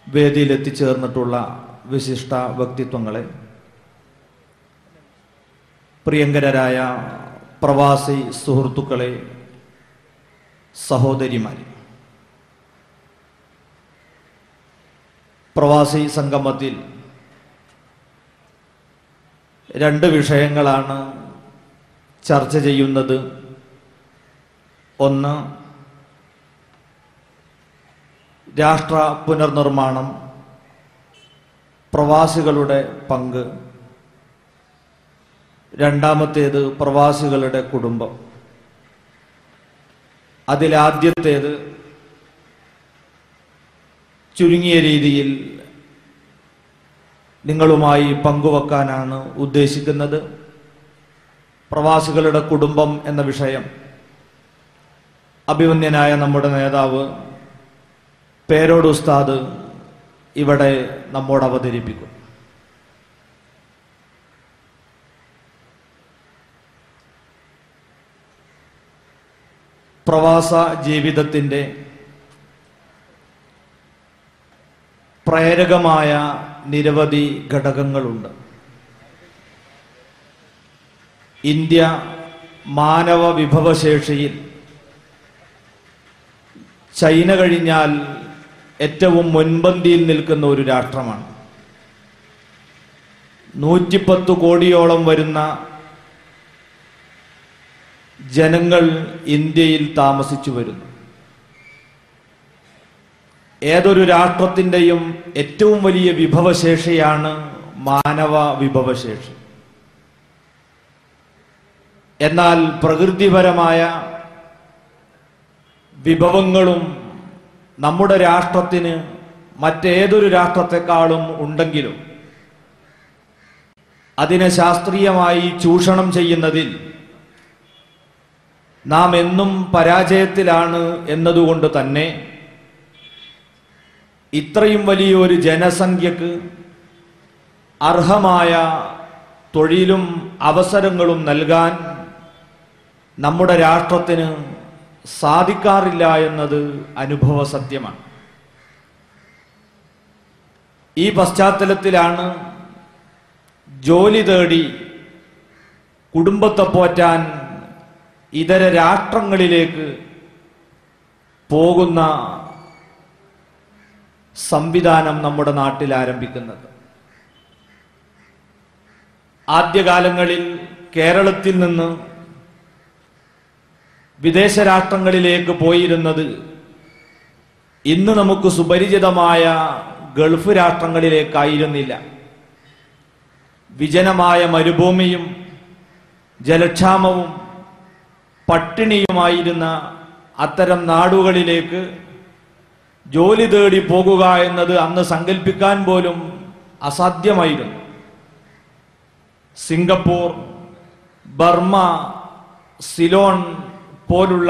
വേദിയിൽ എത്തിച്ചേർന്നിട്ടുള്ള വിശിഷ്ട വ്യക്തിത്വങ്ങളെ പ്രിയങ്കരായ പ്രവാസി സുഹൃത്തുക്കളെ സഹോദരിമാരെ പ്രവാസി സംഗമത്തിൽ രണ്ട് വിഷയങ്ങളാണ് ചർച്ച ചെയ്യുന്നത് ഒന്ന് രാഷ്ട്ര പുനർനിർമ്മാണം പ്രവാസികളുടെ പങ്ക് രണ്ടാമത്തേത് പ്രവാസികളുടെ കുടുംബം അതിലാദ്യത്തേത് ചുരുങ്ങിയ രീതിയിൽ നിങ്ങളുമായി പങ്കുവെക്കാനാണ് ഉദ്ദേശിക്കുന്നത് പ്രവാസികളുടെ കുടുംബം എന്ന വിഷയം അഭിമന്യനായ നമ്മുടെ നേതാവ് പേരോട് ഉസ്താദ് ഇവിടെ നമ്മോട് അവതരിപ്പിക്കും പ്രവാസ ജീവിതത്തിൻ്റെ പ്രേരകമായ നിരവധി ഘടകങ്ങളുണ്ട് ഇന്ത്യ മാനവ വിഭവശേഷിയിൽ ചൈന കഴിഞ്ഞാൽ ഏറ്റവും മുൻപന്തിയിൽ നിൽക്കുന്ന ഒരു രാഷ്ട്രമാണ് നൂറ്റിപ്പത്ത് കോടിയോളം വരുന്ന ജനങ്ങൾ ഇന്ത്യയിൽ താമസിച്ചു വരുന്നു ഏതൊരു രാഷ്ട്രത്തിൻ്റെയും ഏറ്റവും വലിയ വിഭവശേഷിയാണ് മാനവ വിഭവശേഷി എന്നാൽ പ്രകൃതിപരമായ വിഭവങ്ങളും നമ്മുടെ രാഷ്ട്രത്തിന് മറ്റേതൊരു രാഷ്ട്രത്തെക്കാളും ഉണ്ടെങ്കിലും അതിനെ ശാസ്ത്രീയമായി ചൂഷണം ചെയ്യുന്നതിൽ നാം എന്നും പരാജയത്തിലാണ് എന്നതുകൊണ്ട് തന്നെ ഇത്രയും വലിയൊരു ജനസംഖ്യക്ക് അർഹമായ തൊഴിലും അവസരങ്ങളും നൽകാൻ നമ്മുടെ രാഷ്ട്രത്തിന് സാധിക്കാറില്ല എന്നത് അനുഭവ സത്യമാണ് ഈ പശ്ചാത്തലത്തിലാണ് ജോലി തേടി കുടുംബത്തെ പോറ്റാൻ ഇതര രാഷ്ട്രങ്ങളിലേക്ക് പോകുന്ന സംവിധാനം നമ്മുടെ നാട്ടിൽ ആരംഭിക്കുന്നത് ആദ്യകാലങ്ങളിൽ കേരളത്തിൽ നിന്ന് വിദേശ രാഷ്ട്രങ്ങളിലേക്ക് പോയിരുന്നത് ഇന്ന് നമുക്ക് സുപരിചിതമായ ഗൾഫ് രാഷ്ട്രങ്ങളിലേക്കായിരുന്നില്ല വിജനമായ മരുഭൂമിയും ജലക്ഷാമവും പട്ടിണിയുമായിരുന്ന അത്തരം നാടുകളിലേക്ക് ജോലി തേടി പോകുക എന്നത് അന്ന് സങ്കല്പിക്കാൻ പോലും അസാധ്യമായിരുന്നു സിംഗപ്പൂർ ബർമ്മ സിലോൺ പോലുള്ള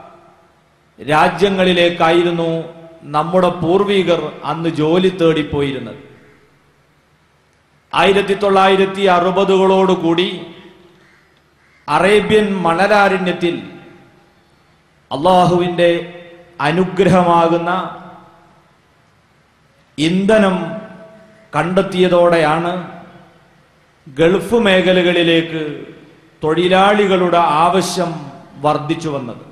രാജ്യങ്ങളിലേക്കായിരുന്നു നമ്മുടെ പൂർവികർ അന്ന് ജോലി തേടിപ്പോയിരുന്നത് ആയിരത്തി തൊള്ളായിരത്തി അറുപതുകളോടുകൂടി അറേബ്യൻ മണലാരണ്യത്തിൽ അള്ളാഹുവിൻ്റെ അനുഗ്രഹമാകുന്ന ഇന്ധനം കണ്ടെത്തിയതോടെയാണ് ഗൾഫ് മേഖലകളിലേക്ക് തൊഴിലാളികളുടെ ആവശ്യം വർദ്ധിച്ചു വന്നത്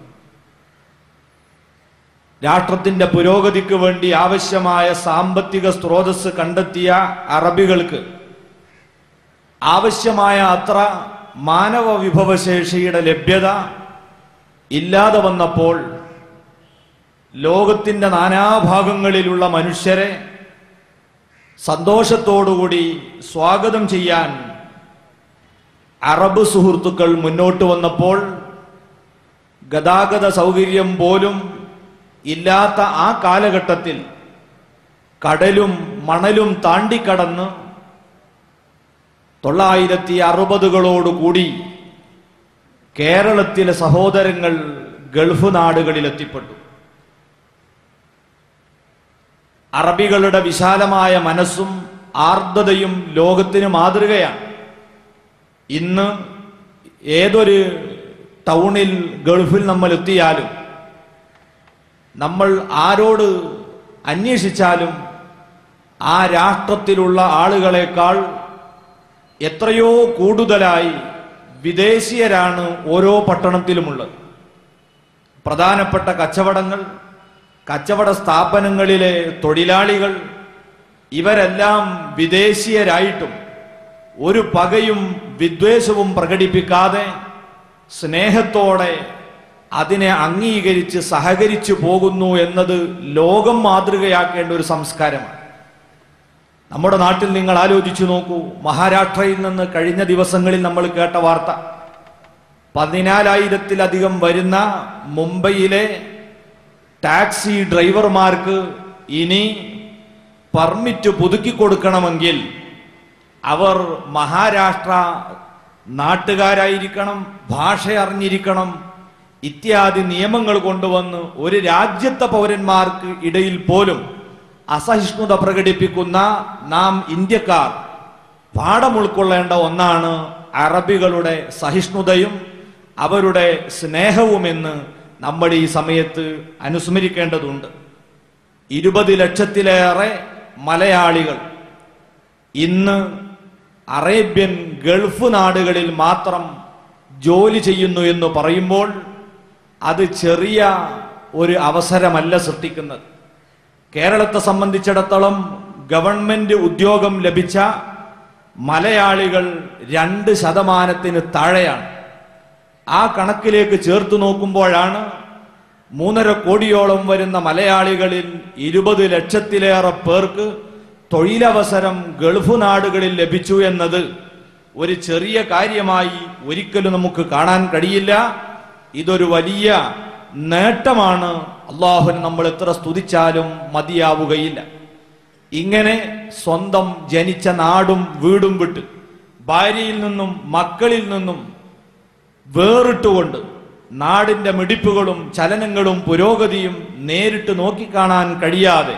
രാഷ്ട്രത്തിന്റെ പുരോഗതിക്ക് വേണ്ടി ആവശ്യമായ സാമ്പത്തിക സ്രോതസ് കണ്ടെത്തിയ അറബികൾക്ക് ആവശ്യമായ അത്ര മാനവ വിഭവശേഷിയുടെ ലഭ്യത ഇല്ലാതെ വന്നപ്പോൾ ലോകത്തിന്റെ നാനാഭാഗങ്ങളിലുള്ള മനുഷ്യരെ സന്തോഷത്തോടുകൂടി സ്വാഗതം ചെയ്യാൻ അറബ് സുഹൃത്തുക്കൾ മുന്നോട്ട് വന്നപ്പോൾ ഗതാഗത സൗകര്യം പോലും ഇല്ലാത്ത ആ കാലഘട്ടത്തിൽ കടലും മണലും താണ്ടിക്കടന്ന് തൊള്ളായിരത്തി അറുപതുകളോടുകൂടി കേരളത്തിലെ സഹോദരങ്ങൾ ഗൾഫ് നാടുകളിൽ എത്തിപ്പെട്ടു അറബികളുടെ വിശാലമായ മനസ്സും ആർദ്രതയും ലോകത്തിന് മാതൃകയാണ് ഇന്ന് ഏതൊരു ടൗണിൽ ഗൾഫിൽ നമ്മൾ എത്തിയാലും നമ്മൾ ആരോട് അന്വേഷിച്ചാലും ആ രാഷ്ട്രത്തിലുള്ള ആളുകളെക്കാൾ എത്രയോ കൂടുതലായി വിദേശീയരാണ് ഓരോ പട്ടണത്തിലുമുള്ളത് പ്രധാനപ്പെട്ട കച്ചവടങ്ങൾ കച്ചവട സ്ഥാപനങ്ങളിലെ തൊഴിലാളികൾ ഇവരെല്ലാം വിദേശീയരായിട്ടും ഒരു പകയും വിദ്വേഷവും പ്രകടിപ്പിക്കാതെ സ്നേഹത്തോടെ അതിനെ അംഗീകരിച്ച് സഹകരിച്ചു പോകുന്നു എന്നത് ലോകം മാതൃകയാക്കേണ്ട ഒരു സംസ്കാരമാണ് നമ്മുടെ നാട്ടിൽ നിങ്ങൾ ആലോചിച്ചു നോക്കൂ മഹാരാഷ്ട്രയിൽ നിന്ന് കഴിഞ്ഞ ദിവസങ്ങളിൽ നമ്മൾ കേട്ട വാർത്ത പതിനാലായിരത്തിലധികം വരുന്ന മുംബൈയിലെ ടാക്സി ഡ്രൈവർമാർക്ക് ഇനി പെർമിറ്റ് പുതുക്കി കൊടുക്കണമെങ്കിൽ അവർ മഹാരാഷ്ട്ര നാട്ടുകാരായിരിക്കണം ഭാഷ അറിഞ്ഞിരിക്കണം ഇത്യാദി നിയമങ്ങൾ കൊണ്ടുവന്ന് ഒരു രാജ്യത്തെ പൗരന്മാർക്ക് ഇടയിൽ പോലും അസഹിഷ്ണുത പ്രകടിപ്പിക്കുന്ന നാം ഇന്ത്യക്കാർ പാഠം ഉൾക്കൊള്ളേണ്ട ഒന്നാണ് അറബികളുടെ സഹിഷ്ണുതയും അവരുടെ സ്നേഹവുമെന്ന് നമ്മൾ ഈ സമയത്ത് അനുസ്മരിക്കേണ്ടതുണ്ട് ഇരുപത് ലക്ഷത്തിലേറെ മലയാളികൾ ഇന്ന് അറേബ്യൻ ഗൾഫ് നാടുകളിൽ മാത്രം ജോലി ചെയ്യുന്നു എന്ന് പറയുമ്പോൾ അത് ചെറിയ ഒരു അവസരമല്ല സൃഷ്ടിക്കുന്നത് കേരളത്തെ സംബന്ധിച്ചിടത്തോളം ഗവൺമെന്റ് ഉദ്യോഗം ലഭിച്ച മലയാളികൾ രണ്ട് ശതമാനത്തിന് താഴെയാണ് ആ കണക്കിലേക്ക് ചേർത്ത് നോക്കുമ്പോഴാണ് മൂന്നര കോടിയോളം വരുന്ന മലയാളികളിൽ ഇരുപത് ലക്ഷത്തിലേറെ പേർക്ക് തൊഴിലവസരം ഗൾഫ് നാടുകളിൽ ലഭിച്ചു എന്നത് ഒരു ചെറിയ കാര്യമായി ഒരിക്കലും നമുക്ക് കാണാൻ കഴിയില്ല ഇതൊരു വലിയ നേട്ടമാണ് അള്ളാഹുവിന് നമ്മൾ എത്ര സ്തുതിച്ചാലും മതിയാവുകയില്ല ഇങ്ങനെ സ്വന്തം ജനിച്ച നാടും വീടും വിട്ട് ഭാര്യയിൽ നിന്നും മക്കളിൽ നിന്നും വേറിട്ടുകൊണ്ട് നാടിന്റെ മിടിപ്പുകളും ചലനങ്ങളും പുരോഗതിയും നേരിട്ട് നോക്കിക്കാണാൻ കഴിയാതെ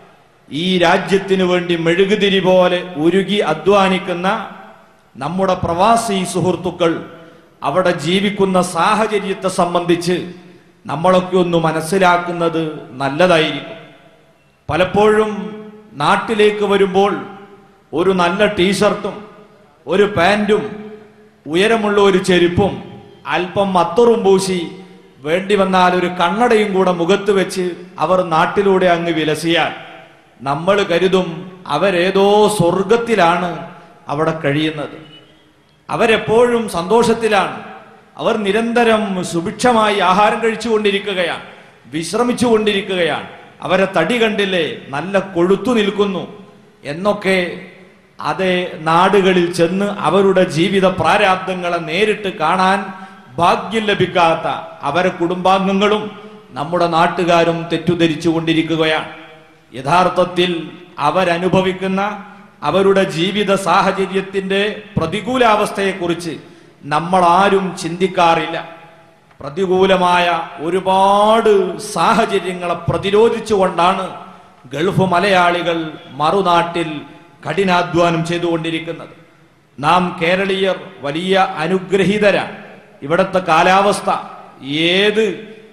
ഈ രാജ്യത്തിനു വേണ്ടി മെഴുകുതിരി പോലെ ഉരുകി അധ്വാനിക്കുന്ന നമ്മുടെ പ്രവാസി സുഹൃത്തുക്കൾ അവിടെ ജീവിക്കുന്ന സാഹചര്യത്തെ സംബന്ധിച്ച് നമ്മളൊക്കെ ഒന്ന് മനസ്സിലാക്കുന്നത് നല്ലതായിരിക്കും പലപ്പോഴും നാട്ടിലേക്ക് വരുമ്പോൾ ഒരു നല്ല ടീഷർട്ടും ഒരു പാൻറ്റും ഉയരമുള്ള ഒരു ചെരുപ്പും അല്പം മത്തറും പൂശി വേണ്ടി വന്നാൽ ഒരു കണ്ണടയും കൂടെ മുഖത്ത് വെച്ച് അവർ നാട്ടിലൂടെ അങ്ങ് വിലസിയാൽ നമ്മൾ കരുതും അവരേതോ സ്വർഗത്തിലാണ് അവിടെ കഴിയുന്നത് അവരെപ്പോഴും സന്തോഷത്തിലാണ് അവർ നിരന്തരം സുഭിക്ഷമായി ആഹാരം കഴിച്ചുകൊണ്ടിരിക്കുകയാണ് വിശ്രമിച്ചു കൊണ്ടിരിക്കുകയാണ് അവരെ തടി കണ്ടില്ലേ നല്ല കൊഴുത്തു നിൽക്കുന്നു എന്നൊക്കെ അതേ നാടുകളിൽ ചെന്ന് അവരുടെ ജീവിത പ്രാരാബ്ദങ്ങളെ നേരിട്ട് കാണാൻ ഭാഗ്യം ലഭിക്കാത്ത അവരെ കുടുംബാംഗങ്ങളും നമ്മുടെ നാട്ടുകാരും തെറ്റുധരിച്ചു കൊണ്ടിരിക്കുകയാണ് യഥാർത്ഥത്തിൽ അവരനുഭവിക്കുന്ന അവരുടെ ജീവിത സാഹചര്യത്തിന്റെ പ്രതികൂലാവസ്ഥയെക്കുറിച്ച് നമ്മൾ ആരും ചിന്തിക്കാറില്ല പ്രതികൂലമായ ഒരുപാട് സാഹചര്യങ്ങളെ പ്രതിരോധിച്ചുകൊണ്ടാണ് ഗൾഫ് മലയാളികൾ മറുനാട്ടിൽ കഠിനാധ്വാനം ചെയ്തുകൊണ്ടിരിക്കുന്നത് നാം കേരളീയർ വലിയ അനുഗ്രഹീതരാണ് ഇവിടുത്തെ കാലാവസ്ഥ ഏത്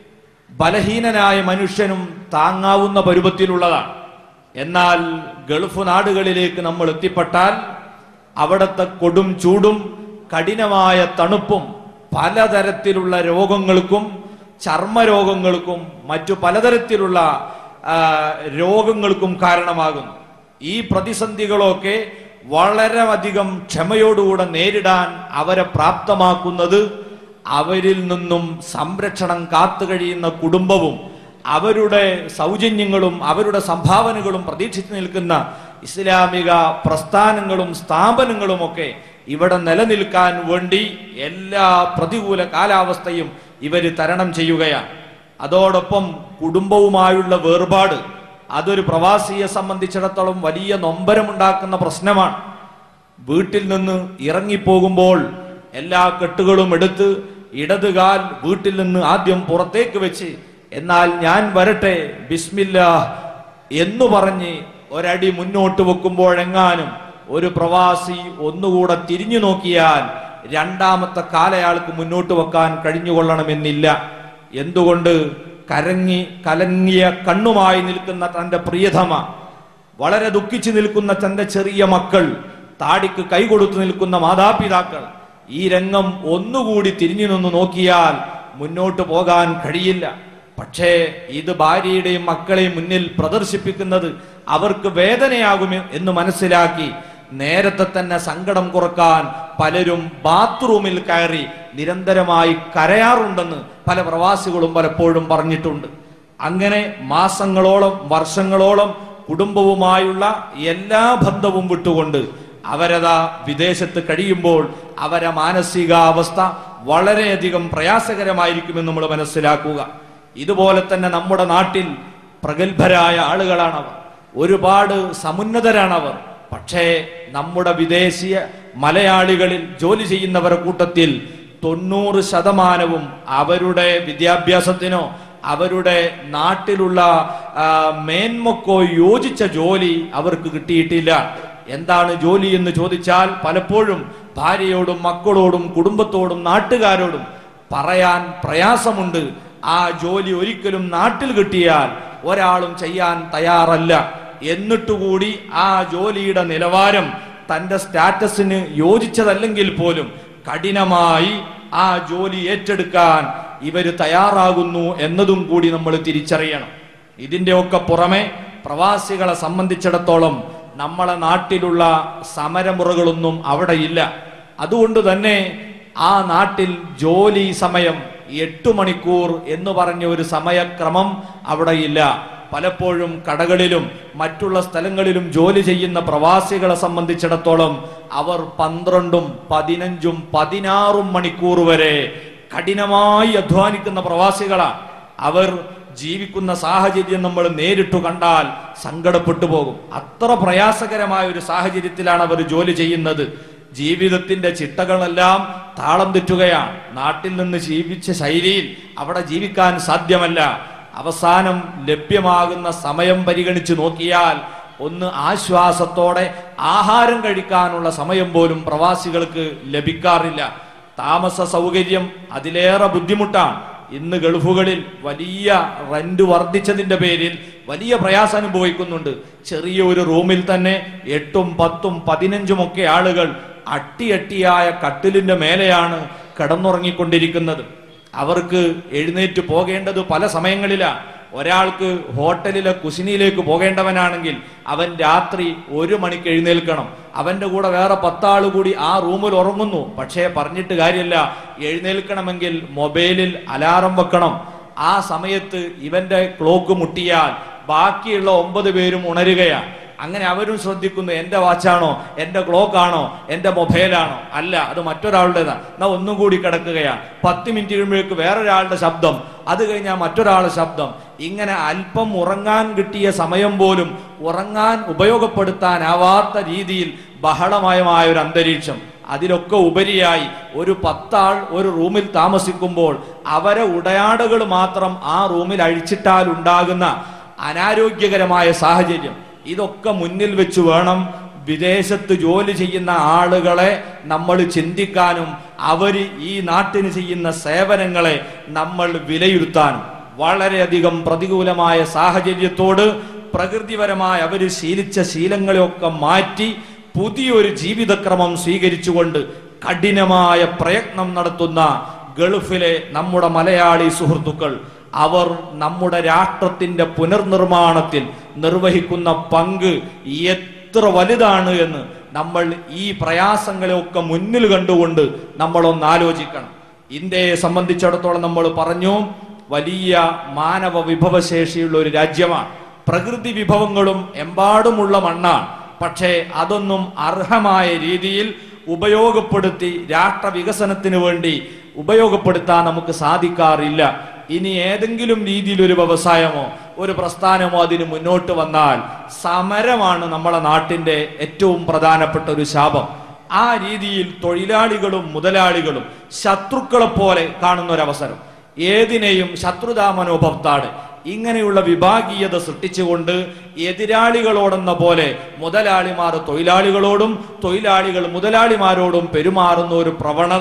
ബലഹീനനായ മനുഷ്യനും താങ്ങാവുന്ന പരുവത്തിലുള്ളതാണ് എന്നാൽ ഗൾഫ് നാടുകളിലേക്ക് നമ്മൾ എത്തിപ്പെട്ടാൽ അവിടുത്തെ കൊടും ചൂടും കഠിനമായ തണുപ്പും പലതരത്തിലുള്ള രോഗങ്ങൾക്കും ചർമ്മരോഗങ്ങൾക്കും മറ്റു പലതരത്തിലുള്ള ആ, രോഗങ്ങൾക്കും കാരണമാകുന്നു ഈ പ്രതിസന്ധികളൊക്കെ വളരെയധികം ക്ഷമയോടുകൂടെ നേരിടാൻ അവരെ പ്രാപ്തമാക്കുന്നത് അവരിൽ നിന്നും സംരക്ഷണം കാത്തു കഴിയുന്ന കുടുംബവും അവരുടെ സൗജന്യങ്ങളും അവരുടെ സംഭാവനകളും പ്രതീക്ഷിച്ചു നിൽക്കുന്ന ഇസ്ലാമിക പ്രസ്ഥാനങ്ങളും സ്ഥാപനങ്ങളുമൊക്കെ ഇവിടെ നിലനിൽക്കാൻ വേണ്ടി എല്ലാ പ്രതികൂല കാലാവസ്ഥയും ഇവർ തരണം ചെയ്യുകയാണ് അതോടൊപ്പം കുടുംബവുമായുള്ള വേർപാട് അതൊരു പ്രവാസിയെ സംബന്ധിച്ചിടത്തോളം വലിയ നൊമ്പരമുണ്ടാക്കുന്ന പ്രശ്നമാണ് വീട്ടിൽ നിന്ന് ഇറങ്ങിപ്പോകുമ്പോൾ എല്ലാ കെട്ടുകളും എടുത്ത് ഇടതുകാൽ വീട്ടിൽ നിന്ന് ആദ്യം പുറത്തേക്ക് വെച്ച് എന്നാൽ ഞാൻ വരട്ടെ ബിസ്മില്ല എന്നു പറഞ്ഞ് ഒരടി മുന്നോട്ട് വെക്കുമ്പോഴെങ്ങാനും ഒരു പ്രവാസി ഒന്നുകൂടെ തിരിഞ്ഞു നോക്കിയാൽ രണ്ടാമത്തെ കാലയാൾക്ക് മുന്നോട്ട് വെക്കാൻ കഴിഞ്ഞുകൊള്ളണമെന്നില്ല എന്തുകൊണ്ട് കരങ്ങി കലങ്ങിയ കണ്ണുമായി നിൽക്കുന്ന തന്റെ പ്രിയതമ വളരെ ദുഃഖിച്ചു നിൽക്കുന്ന തന്റെ ചെറിയ മക്കൾ താടിക്ക് കൈ കൊടുത്തു നിൽക്കുന്ന മാതാപിതാക്കൾ ഈ രംഗം ഒന്നുകൂടി തിരിഞ്ഞു നിന്ന് നോക്കിയാൽ മുന്നോട്ട് പോകാൻ കഴിയില്ല പക്ഷേ ഇത് ഭാര്യയുടെയും മക്കളെയും മുന്നിൽ പ്രദർശിപ്പിക്കുന്നത് അവർക്ക് വേദനയാകും എന്ന് മനസ്സിലാക്കി നേരത്തെ തന്നെ സങ്കടം കുറക്കാൻ പലരും ബാത്റൂമിൽ കയറി നിരന്തരമായി കരയാറുണ്ടെന്ന് പല പ്രവാസികളും പലപ്പോഴും പറഞ്ഞിട്ടുണ്ട് അങ്ങനെ മാസങ്ങളോളം വർഷങ്ങളോളം കുടുംബവുമായുള്ള എല്ലാ ബന്ധവും വിട്ടുകൊണ്ട് അവരതാ വിദേശത്ത് കഴിയുമ്പോൾ അവരെ മാനസികാവസ്ഥ വളരെയധികം പ്രയാസകരമായിരിക്കുമെന്ന് നമ്മൾ മനസ്സിലാക്കുക ഇതുപോലെ തന്നെ നമ്മുടെ നാട്ടിൽ പ്രഗത്ഭരായ ആളുകളാണവർ ഒരുപാട് സമുന്നതരാണവർ പക്ഷേ നമ്മുടെ വിദേശീയ മലയാളികളിൽ ജോലി ചെയ്യുന്നവരുടെ കൂട്ടത്തിൽ തൊണ്ണൂറ് ശതമാനവും അവരുടെ വിദ്യാഭ്യാസത്തിനോ അവരുടെ നാട്ടിലുള്ള ആ, മേന്മക്കോ യോജിച്ച ജോലി അവർക്ക് കിട്ടിയിട്ടില്ല എന്താണ് ജോലി എന്ന് ചോദിച്ചാൽ പലപ്പോഴും ഭാര്യയോടും മക്കളോടും കുടുംബത്തോടും നാട്ടുകാരോടും പറയാൻ പ്രയാസമുണ്ട് ആ ജോലി ഒരിക്കലും നാട്ടിൽ കിട്ടിയാൽ ഒരാളും ചെയ്യാൻ തയ്യാറല്ല എന്നിട്ടുകൂടി ആ ജോലിയുടെ നിലവാരം തന്റെ സ്റ്റാറ്റസിന് യോജിച്ചതല്ലെങ്കിൽ പോലും കഠിനമായി ആ ജോലി ഏറ്റെടുക്കാൻ ഇവര് തയ്യാറാകുന്നു എന്നതും കൂടി നമ്മൾ തിരിച്ചറിയണം ഇതിന്റെ ഒക്കെ പുറമെ പ്രവാസികളെ സംബന്ധിച്ചിടത്തോളം നമ്മളെ നാട്ടിലുള്ള സമരമുറകളൊന്നും അവിടെ ഇല്ല അതുകൊണ്ട് തന്നെ ആ നാട്ടിൽ ജോലി സമയം എട്ടു മണിക്കൂർ എന്ന് പറഞ്ഞ ഒരു സമയക്രമം അവിടെ ഇല്ല പലപ്പോഴും കടകളിലും മറ്റുള്ള സ്ഥലങ്ങളിലും ജോലി ചെയ്യുന്ന പ്രവാസികളെ സംബന്ധിച്ചിടത്തോളം അവർ പന്ത്രണ്ടും പതിനഞ്ചും പതിനാറും മണിക്കൂർ വരെ കഠിനമായി അധ്വാനിക്കുന്ന പ്രവാസികളാണ് അവർ ജീവിക്കുന്ന സാഹചര്യം നമ്മൾ നേരിട്ടു കണ്ടാൽ സങ്കടപ്പെട്ടു പോകും അത്ര പ്രയാസകരമായ ഒരു സാഹചര്യത്തിലാണ് അവർ ജോലി ചെയ്യുന്നത് ജീവിതത്തിന്റെ ചിട്ടകളെല്ലാം താളം തെറ്റുകയാണ് നാട്ടിൽ നിന്ന് ജീവിച്ച ശൈലിയിൽ അവിടെ ജീവിക്കാൻ സാധ്യമല്ല അവസാനം ലഭ്യമാകുന്ന സമയം പരിഗണിച്ച് നോക്കിയാൽ ഒന്ന് ആശ്വാസത്തോടെ ആഹാരം കഴിക്കാനുള്ള സമയം പോലും പ്രവാസികൾക്ക് ലഭിക്കാറില്ല താമസ സൗകര്യം അതിലേറെ ബുദ്ധിമുട്ടാണ് ഇന്ന് ഗൾഫുകളിൽ വലിയ റെന്റ് വർദ്ധിച്ചതിന്റെ പേരിൽ വലിയ പ്രയാസം അനുഭവിക്കുന്നുണ്ട് ചെറിയ ഒരു റൂമിൽ തന്നെ എട്ടും പത്തും പതിനഞ്ചും ഒക്കെ ആളുകൾ അട്ടിയട്ടിയായ കട്ടിലിന്റെ മേലെയാണ് കിടന്നുറങ്ങിക്കൊണ്ടിരിക്കുന്നത് അവർക്ക് എഴുന്നേറ്റ് പോകേണ്ടത് പല സമയങ്ങളിലാണ് ഒരാൾക്ക് ഹോട്ടലിലെ കുസിനിയിലേക്ക് പോകേണ്ടവനാണെങ്കിൽ അവൻ രാത്രി ഒരു മണിക്ക് എഴുന്നേൽക്കണം അവന്റെ കൂടെ വേറെ പത്താൾ കൂടി ആ റൂമിൽ ഉറങ്ങുന്നു പക്ഷേ പറഞ്ഞിട്ട് കാര്യമില്ല എഴുന്നേൽക്കണമെങ്കിൽ മൊബൈലിൽ അലാറം വെക്കണം ആ സമയത്ത് ഇവന്റെ ക്ലോക്ക് മുട്ടിയാൽ ബാക്കിയുള്ള ഒമ്പത് പേരും ഉണരുകയാണ് അങ്ങനെ അവരും ശ്രദ്ധിക്കുന്നു എന്റെ വാച്ചാണോ എന്റെ ക്ലോക്ക് ആണോ എന്റെ മൊബൈലാണോ അല്ല അത് മറ്റൊരാളുടേതാ എന്നാ ഒന്നും കൂടി കിടക്കുകയാണ് പത്ത് മിനിറ്റ് കഴിയുമ്പോഴേക്ക് വേറൊരാളുടെ ശബ്ദം അത് കഴിഞ്ഞാൽ മറ്റൊരാളുടെ ശബ്ദം ഇങ്ങനെ അല്പം ഉറങ്ങാൻ കിട്ടിയ സമയം പോലും ഉറങ്ങാൻ ഉപയോഗപ്പെടുത്താനാവാത്ത രീതിയിൽ ബഹളമയമായ ഒരു അന്തരീക്ഷം അതിലൊക്കെ ഉപരിയായി ഒരു പത്താൾ ഒരു റൂമിൽ താമസിക്കുമ്പോൾ അവരെ ഉടയാടകൾ മാത്രം ആ റൂമിൽ അഴിച്ചിട്ടാൽ ഉണ്ടാകുന്ന അനാരോഗ്യകരമായ സാഹചര്യം ഇതൊക്കെ മുന്നിൽ വെച്ച് വേണം വിദേശത്ത് ജോലി ചെയ്യുന്ന ആളുകളെ നമ്മൾ ചിന്തിക്കാനും അവർ ഈ നാട്ടിന് ചെയ്യുന്ന സേവനങ്ങളെ നമ്മൾ വിലയിരുത്താനും വളരെയധികം പ്രതികൂലമായ സാഹചര്യത്തോട് പ്രകൃതിപരമായി അവർ ശീലിച്ച ശീലങ്ങളെയൊക്കെ മാറ്റി പുതിയൊരു ജീവിതക്രമം സ്വീകരിച്ചുകൊണ്ട് കഠിനമായ പ്രയത്നം നടത്തുന്ന ഗൾഫിലെ നമ്മുടെ മലയാളി സുഹൃത്തുക്കൾ അവർ നമ്മുടെ രാഷ്ട്രത്തിന്റെ പുനർനിർമ്മാണത്തിൽ നിർവഹിക്കുന്ന പങ്ക് എത്ര വലുതാണ് എന്ന് നമ്മൾ ഈ പ്രയാസങ്ങളെയൊക്കെ മുന്നിൽ കണ്ടുകൊണ്ട് നമ്മളൊന്ന് ആലോചിക്കണം ഇന്ത്യയെ സംബന്ധിച്ചിടത്തോളം നമ്മൾ പറഞ്ഞു വലിയ മാനവ വിഭവശേഷിയുള്ള ഒരു രാജ്യമാണ് പ്രകൃതി വിഭവങ്ങളും എമ്പാടുമുള്ള മണ്ണാണ് പക്ഷേ അതൊന്നും അർഹമായ രീതിയിൽ ഉപയോഗപ്പെടുത്തി രാഷ്ട്ര വികസനത്തിന് വേണ്ടി ഉപയോഗപ്പെടുത്താൻ നമുക്ക് സാധിക്കാറില്ല ഇനി ഏതെങ്കിലും രീതിയിൽ ഒരു വ്യവസായമോ ഒരു പ്രസ്ഥാനമോ അതിന് മുന്നോട്ട് വന്നാൽ സമരമാണ് നമ്മളെ നാട്ടിന്റെ ഏറ്റവും പ്രധാനപ്പെട്ട ഒരു ശാപം ആ രീതിയിൽ തൊഴിലാളികളും മുതലാളികളും ശത്രുക്കളെ പോലെ കാണുന്ന ഒരു അവസരം ഏതിനെയും ശത്രുതാ മനോഭവത്താണ് ഇങ്ങനെയുള്ള വിഭാഗീയത സൃഷ്ടിച്ചുകൊണ്ട് എതിരാളികളോടെന്ന പോലെ മുതലാളിമാർ തൊഴിലാളികളോടും തൊഴിലാളികൾ മുതലാളിമാരോടും പെരുമാറുന്ന ഒരു പ്രവണത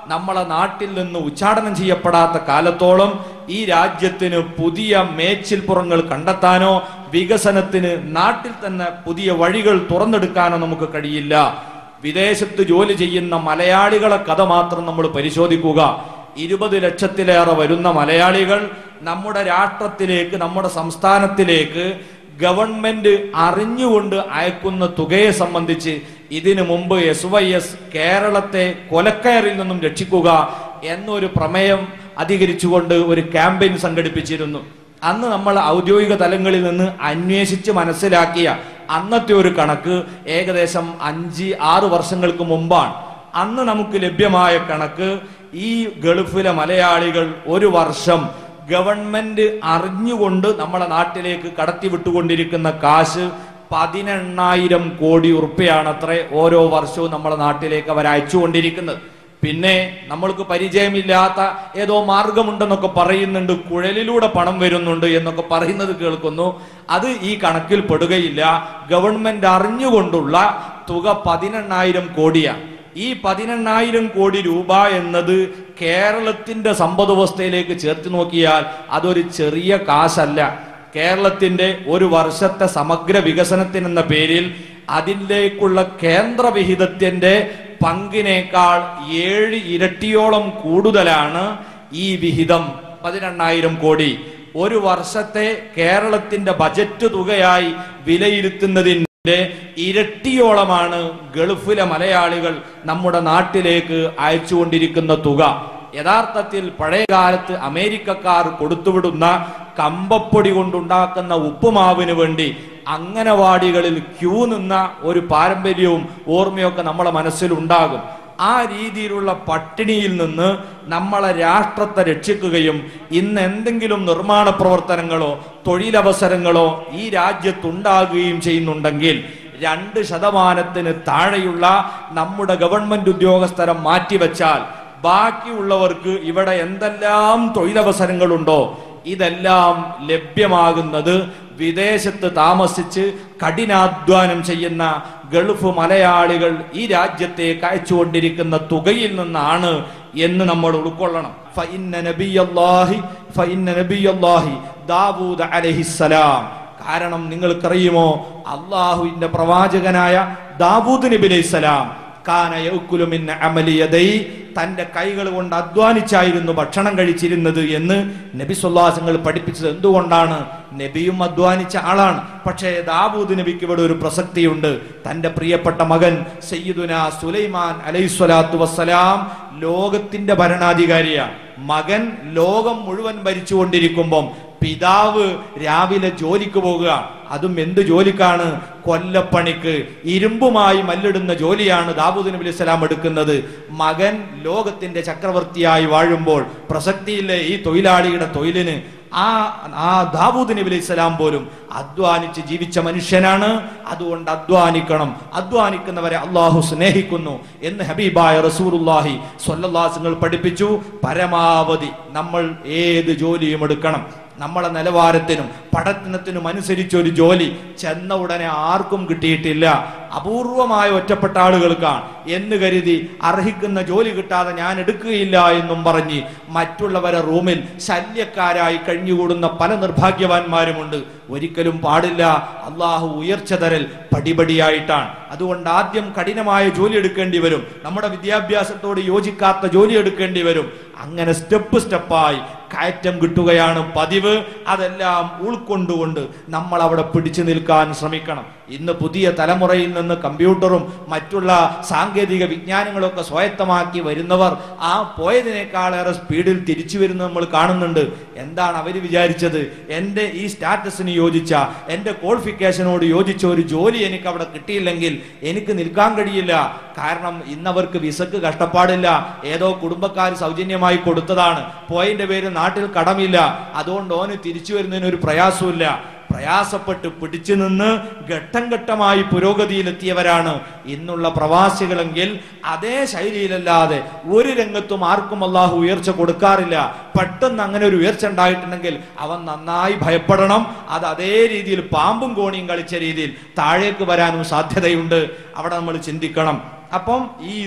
നമ്മളെ നാട്ടിൽ നിന്ന് ഉച്ചാടനം ചെയ്യപ്പെടാത്ത കാലത്തോളം ഈ രാജ്യത്തിന് പുതിയ മേച്ചിൽപ്പുറങ്ങൾ കണ്ടെത്താനോ വികസനത്തിന് നാട്ടിൽ തന്നെ പുതിയ വഴികൾ തുറന്നെടുക്കാനോ നമുക്ക് കഴിയില്ല വിദേശത്ത് ജോലി ചെയ്യുന്ന മലയാളികളെ കഥ മാത്രം നമ്മൾ പരിശോധിക്കുക ഇരുപത് ലക്ഷത്തിലേറെ വരുന്ന മലയാളികൾ നമ്മുടെ രാഷ്ട്രത്തിലേക്ക് നമ്മുടെ സംസ്ഥാനത്തിലേക്ക് ഗവൺമെന്റ് അറിഞ്ഞുകൊണ്ട് അയക്കുന്ന തുകയെ സംബന്ധിച്ച് ഇതിനു മുമ്പ് എസ് വൈ എസ് കേരളത്തെ കൊലക്കയറിൽ നിന്നും രക്ഷിക്കുക എന്നൊരു പ്രമേയം അധികരിച്ചുകൊണ്ട് ഒരു ക്യാമ്പയിൻ സംഘടിപ്പിച്ചിരുന്നു അന്ന് നമ്മൾ ഔദ്യോഗിക തലങ്ങളിൽ നിന്ന് അന്വേഷിച്ച് മനസ്സിലാക്കിയ അന്നത്തെ ഒരു കണക്ക് ഏകദേശം അഞ്ച് ആറ് വർഷങ്ങൾക്ക് മുമ്പാണ് അന്ന് നമുക്ക് ലഭ്യമായ കണക്ക് ഈ ഗൾഫിലെ മലയാളികൾ ഒരു വർഷം ഗവൺമെന്റ് അറിഞ്ഞുകൊണ്ട് നമ്മളെ നാട്ടിലേക്ക് കടത്തി വിട്ടുകൊണ്ടിരിക്കുന്ന കാശ് പതിനെണ്ണായിരം കോടി ഉറുപ്പ്യാണ് അത്രേ ഓരോ വർഷവും നമ്മളെ നാട്ടിലേക്ക് അവർ അയച്ചുകൊണ്ടിരിക്കുന്നത് പിന്നെ നമ്മൾക്ക് പരിചയമില്ലാത്ത ഏതോ മാർഗമുണ്ടെന്നൊക്കെ പറയുന്നുണ്ട് കുഴലിലൂടെ പണം വരുന്നുണ്ട് എന്നൊക്കെ പറയുന്നത് കേൾക്കുന്നു അത് ഈ കണക്കിൽ പെടുകയില്ല ഗവൺമെന്റ് അറിഞ്ഞുകൊണ്ടുള്ള തുക പതിനെണ്ണായിരം കോടിയാണ് ഈ പതിനെണ്ണായിരം കോടി രൂപ എന്നത് കേരളത്തിന്റെ സമ്പദ് വ്യവസ്ഥയിലേക്ക് ചേർത്ത് നോക്കിയാൽ അതൊരു ചെറിയ കാശല്ല കേരളത്തിന്റെ ഒരു വർഷത്തെ സമഗ്ര വികസനത്തിനെന്ന പേരിൽ അതിലേക്കുള്ള കേന്ദ്ര വിഹിതത്തിന്റെ പങ്കിനേക്കാൾ ഏഴ് ഇരട്ടിയോളം കൂടുതലാണ് ഈ വിഹിതം പതിനെണ്ണായിരം കോടി ഒരു വർഷത്തെ കേരളത്തിന്റെ ബജറ്റ് തുകയായി വിലയിരുത്തുന്നതിന്റെ ഇരട്ടിയോളമാണ് ഗൾഫിലെ മലയാളികൾ നമ്മുടെ നാട്ടിലേക്ക് അയച്ചുകൊണ്ടിരിക്കുന്ന തുക യഥാർത്ഥത്തിൽ പഴയ കാലത്ത് അമേരിക്കക്കാർ കൊടുത്തുവിടുന്ന കമ്പപ്പൊടി കൊണ്ടുണ്ടാക്കുന്ന ഉപ്പുമാവിന് വേണ്ടി അംഗനവാടികളിൽ ക്യൂ നിന്ന ഒരു പാരമ്പര്യവും ഓർമ്മയൊക്കെ നമ്മളെ മനസ്സിലുണ്ടാകും ആ രീതിയിലുള്ള പട്ടിണിയിൽ നിന്ന് നമ്മളെ രാഷ്ട്രത്തെ രക്ഷിക്കുകയും ഇന്ന് എന്തെങ്കിലും നിർമ്മാണ പ്രവർത്തനങ്ങളോ തൊഴിലവസരങ്ങളോ ഈ രാജ്യത്തുണ്ടാകുകയും ചെയ്യുന്നുണ്ടെങ്കിൽ രണ്ട് ശതമാനത്തിന് താഴെയുള്ള നമ്മുടെ ഗവൺമെന്റ് ഉദ്യോഗസ്ഥരെ മാറ്റിവെച്ചാൽ ബാക്കിയുള്ളവർക്ക് ഇവിടെ എന്തെല്ലാം തൊഴിലവസരങ്ങളുണ്ടോ ഇതെല്ലാം ലഭ്യമാകുന്നത് വിദേശത്ത് താമസിച്ച് കഠിനാധ്വാനം ചെയ്യുന്ന ഗൾഫ് മലയാളികൾ ഈ രാജ്യത്തേക്ക് അയച്ചുകൊണ്ടിരിക്കുന്ന തുകയിൽ നിന്നാണ് എന്ന് നമ്മൾ ഉൾക്കൊള്ളണം ഫഇന്ന നബിയല്ലാഹി ഫഇന്ന നബിയല്ലാഹി ദാവൂദ് അലൈഹിസ്സലാം കാരണം നിങ്ങൾക്കറിയുമോ അള്ളാഹുവിന്റെ പ്രവാചകനായ ദാവൂദ് നബി അലൈഹിസ്സലാം കാന യഅ്കുലു മിൻ അമലി യദൈ തന്റെ കൈകൾ കൊണ്ട് അധ്വാനിച്ചായിരുന്നു ഭക്ഷണം കഴിച്ചിരുന്നത് എന്ന് നബി സുല്ലാസങ്ങൾ പഠിപ്പിച്ചത് എന്തുകൊണ്ടാണ് നബിയും അധ്വാനിച്ച ആളാണ് പക്ഷേ ദാവൂദ് നബിക്ക് ഇവിടെ ഒരു പ്രസക്തിയുണ്ട് തന്റെ പ്രിയപ്പെട്ട മകൻ സയ്യിദുന സുലൈമാൻ അലൈഹിസ്വലാത്തു വസ്സലാം ലോകത്തിന്റെ ഭരണാധികാരിയാണ് മകൻ ലോകം മുഴുവൻ ഭരിച്ചുകൊണ്ടിരിക്കുമ്പം പിതാവ് രാവിലെ ജോലിക്ക് പോകുക അതും എന്ത് ജോലിക്കാണ് കൊല്ലപ്പണിക്ക് ഇരുമ്പുമായി മല്ലിടുന്ന ജോലിയാണ് ദാവൂദ് നബി അലൈഹി സ്വലാം എടുക്കുന്നത് മകൻ ലോകത്തിന്റെ ചക്രവർത്തിയായി വാഴുമ്പോൾ പ്രസക്തിയില്ലേ ഈ തൊഴിലാളിയുടെ തൊഴിലിന് ആ ആ ദാവൂദ് നബി അലൈഹി സ്വലാം പോലും അധ്വാനിച്ച് ജീവിച്ച മനുഷ്യനാണ് അതുകൊണ്ട് അധ്വാനിക്കണം അധ്വാനിക്കുന്നവരെ അള്ളാഹു സ്നേഹിക്കുന്നു എന്ന് ഹബീബായ റസൂറുല്ലാഹി സ്വല്ലാസങ്ങൾ പഠിപ്പിച്ചു പരമാവധി നമ്മൾ ഏത് ജോലിയും എടുക്കണം നമ്മളെ നിലവാരത്തിനും പഠനത്തിനും അനുസരിച്ച് ഒരു ജോലി ചെന്ന ഉടനെ ആർക്കും കിട്ടിയിട്ടില്ല അപൂർവമായ ഒറ്റപ്പെട്ട ആളുകൾക്കാണ് എന്ന് കരുതി അർഹിക്കുന്ന ജോലി കിട്ടാതെ ഞാൻ എടുക്കുകയില്ല എന്നും പറഞ്ഞ് മറ്റുള്ളവരെ റൂമിൽ ശല്യക്കാരായി കഴിഞ്ഞുകൂടുന്ന പല നിർഭാഗ്യവാന്മാരുമുണ്ട് ഒരിക്കലും പാടില്ല അള്ളാഹു ഉയർച്ച തരൽ പടിപടിയായിട്ടാണ് അതുകൊണ്ട് ആദ്യം കഠിനമായ ജോലി എടുക്കേണ്ടി വരും നമ്മുടെ വിദ്യാഭ്യാസത്തോട് യോജിക്കാത്ത ജോലി എടുക്കേണ്ടി വരും അങ്ങനെ സ്റ്റെപ്പ് സ്റ്റെപ്പായി കയറ്റം കിട്ടുകയാണ് പതിവ് അതെല്ലാം ഉൾക്കൊണ്ടുകൊണ്ട് നമ്മൾ അവിടെ പിടിച്ചു നിൽക്കാൻ ശ്രമിക്കണം ഇന്ന് പുതിയ തലമുറയിൽ നിന്ന് കമ്പ്യൂട്ടറും മറ്റുള്ള സാങ്കേതിക വിജ്ഞാനങ്ങളൊക്കെ സ്വായത്തമാക്കി വരുന്നവർ ആ പോയതിനേക്കാളേറെ സ്പീഡിൽ തിരിച്ചു വരുന്നത് നമ്മൾ കാണുന്നുണ്ട് എന്താണ് അവർ വിചാരിച്ചത് എൻ്റെ ഈ സ്റ്റാറ്റസിന് യോജിച്ച എൻ്റെ ക്വാളിഫിക്കേഷനോട് യോജിച്ച ഒരു ജോലി എനിക്ക് അവിടെ കിട്ടിയില്ലെങ്കിൽ എനിക്ക് നിൽക്കാൻ കഴിയില്ല കാരണം ഇന്നവർക്ക് വിസക്ക് കഷ്ടപ്പാടില്ല ഏതോ കുടുംബക്കാർ സൗജന്യമായി കൊടുത്തതാണ് പോയതിന്റെ പേര് നാട്ടിൽ കടമില്ല അതുകൊണ്ട് ഓന് തിരിച്ചു വരുന്നതിന് ഒരു പ്രയാസമില്ല പ്രയാസപ്പെട്ട് പിടിച്ചു നിന്ന് ഘട്ടം ഘട്ടമായി പുരോഗതിയിലെത്തിയവരാണ് ഇന്നുള്ള പ്രവാസികളെങ്കിൽ അതേ ശൈലിയിലല്ലാതെ ഒരു രംഗത്തും ആർക്കും അള്ളാഹു ഉയർച്ച കൊടുക്കാറില്ല പെട്ടെന്ന് അങ്ങനെ ഒരു ഉയർച്ച ഉണ്ടായിട്ടുണ്ടെങ്കിൽ അവൻ നന്നായി ഭയപ്പെടണം അത് അതേ രീതിയിൽ പാമ്പും കോണിയും കളിച്ച രീതിയിൽ താഴേക്ക് വരാനും സാധ്യതയുണ്ട് അവിടെ നമ്മൾ ചിന്തിക്കണം അപ്പം ഈ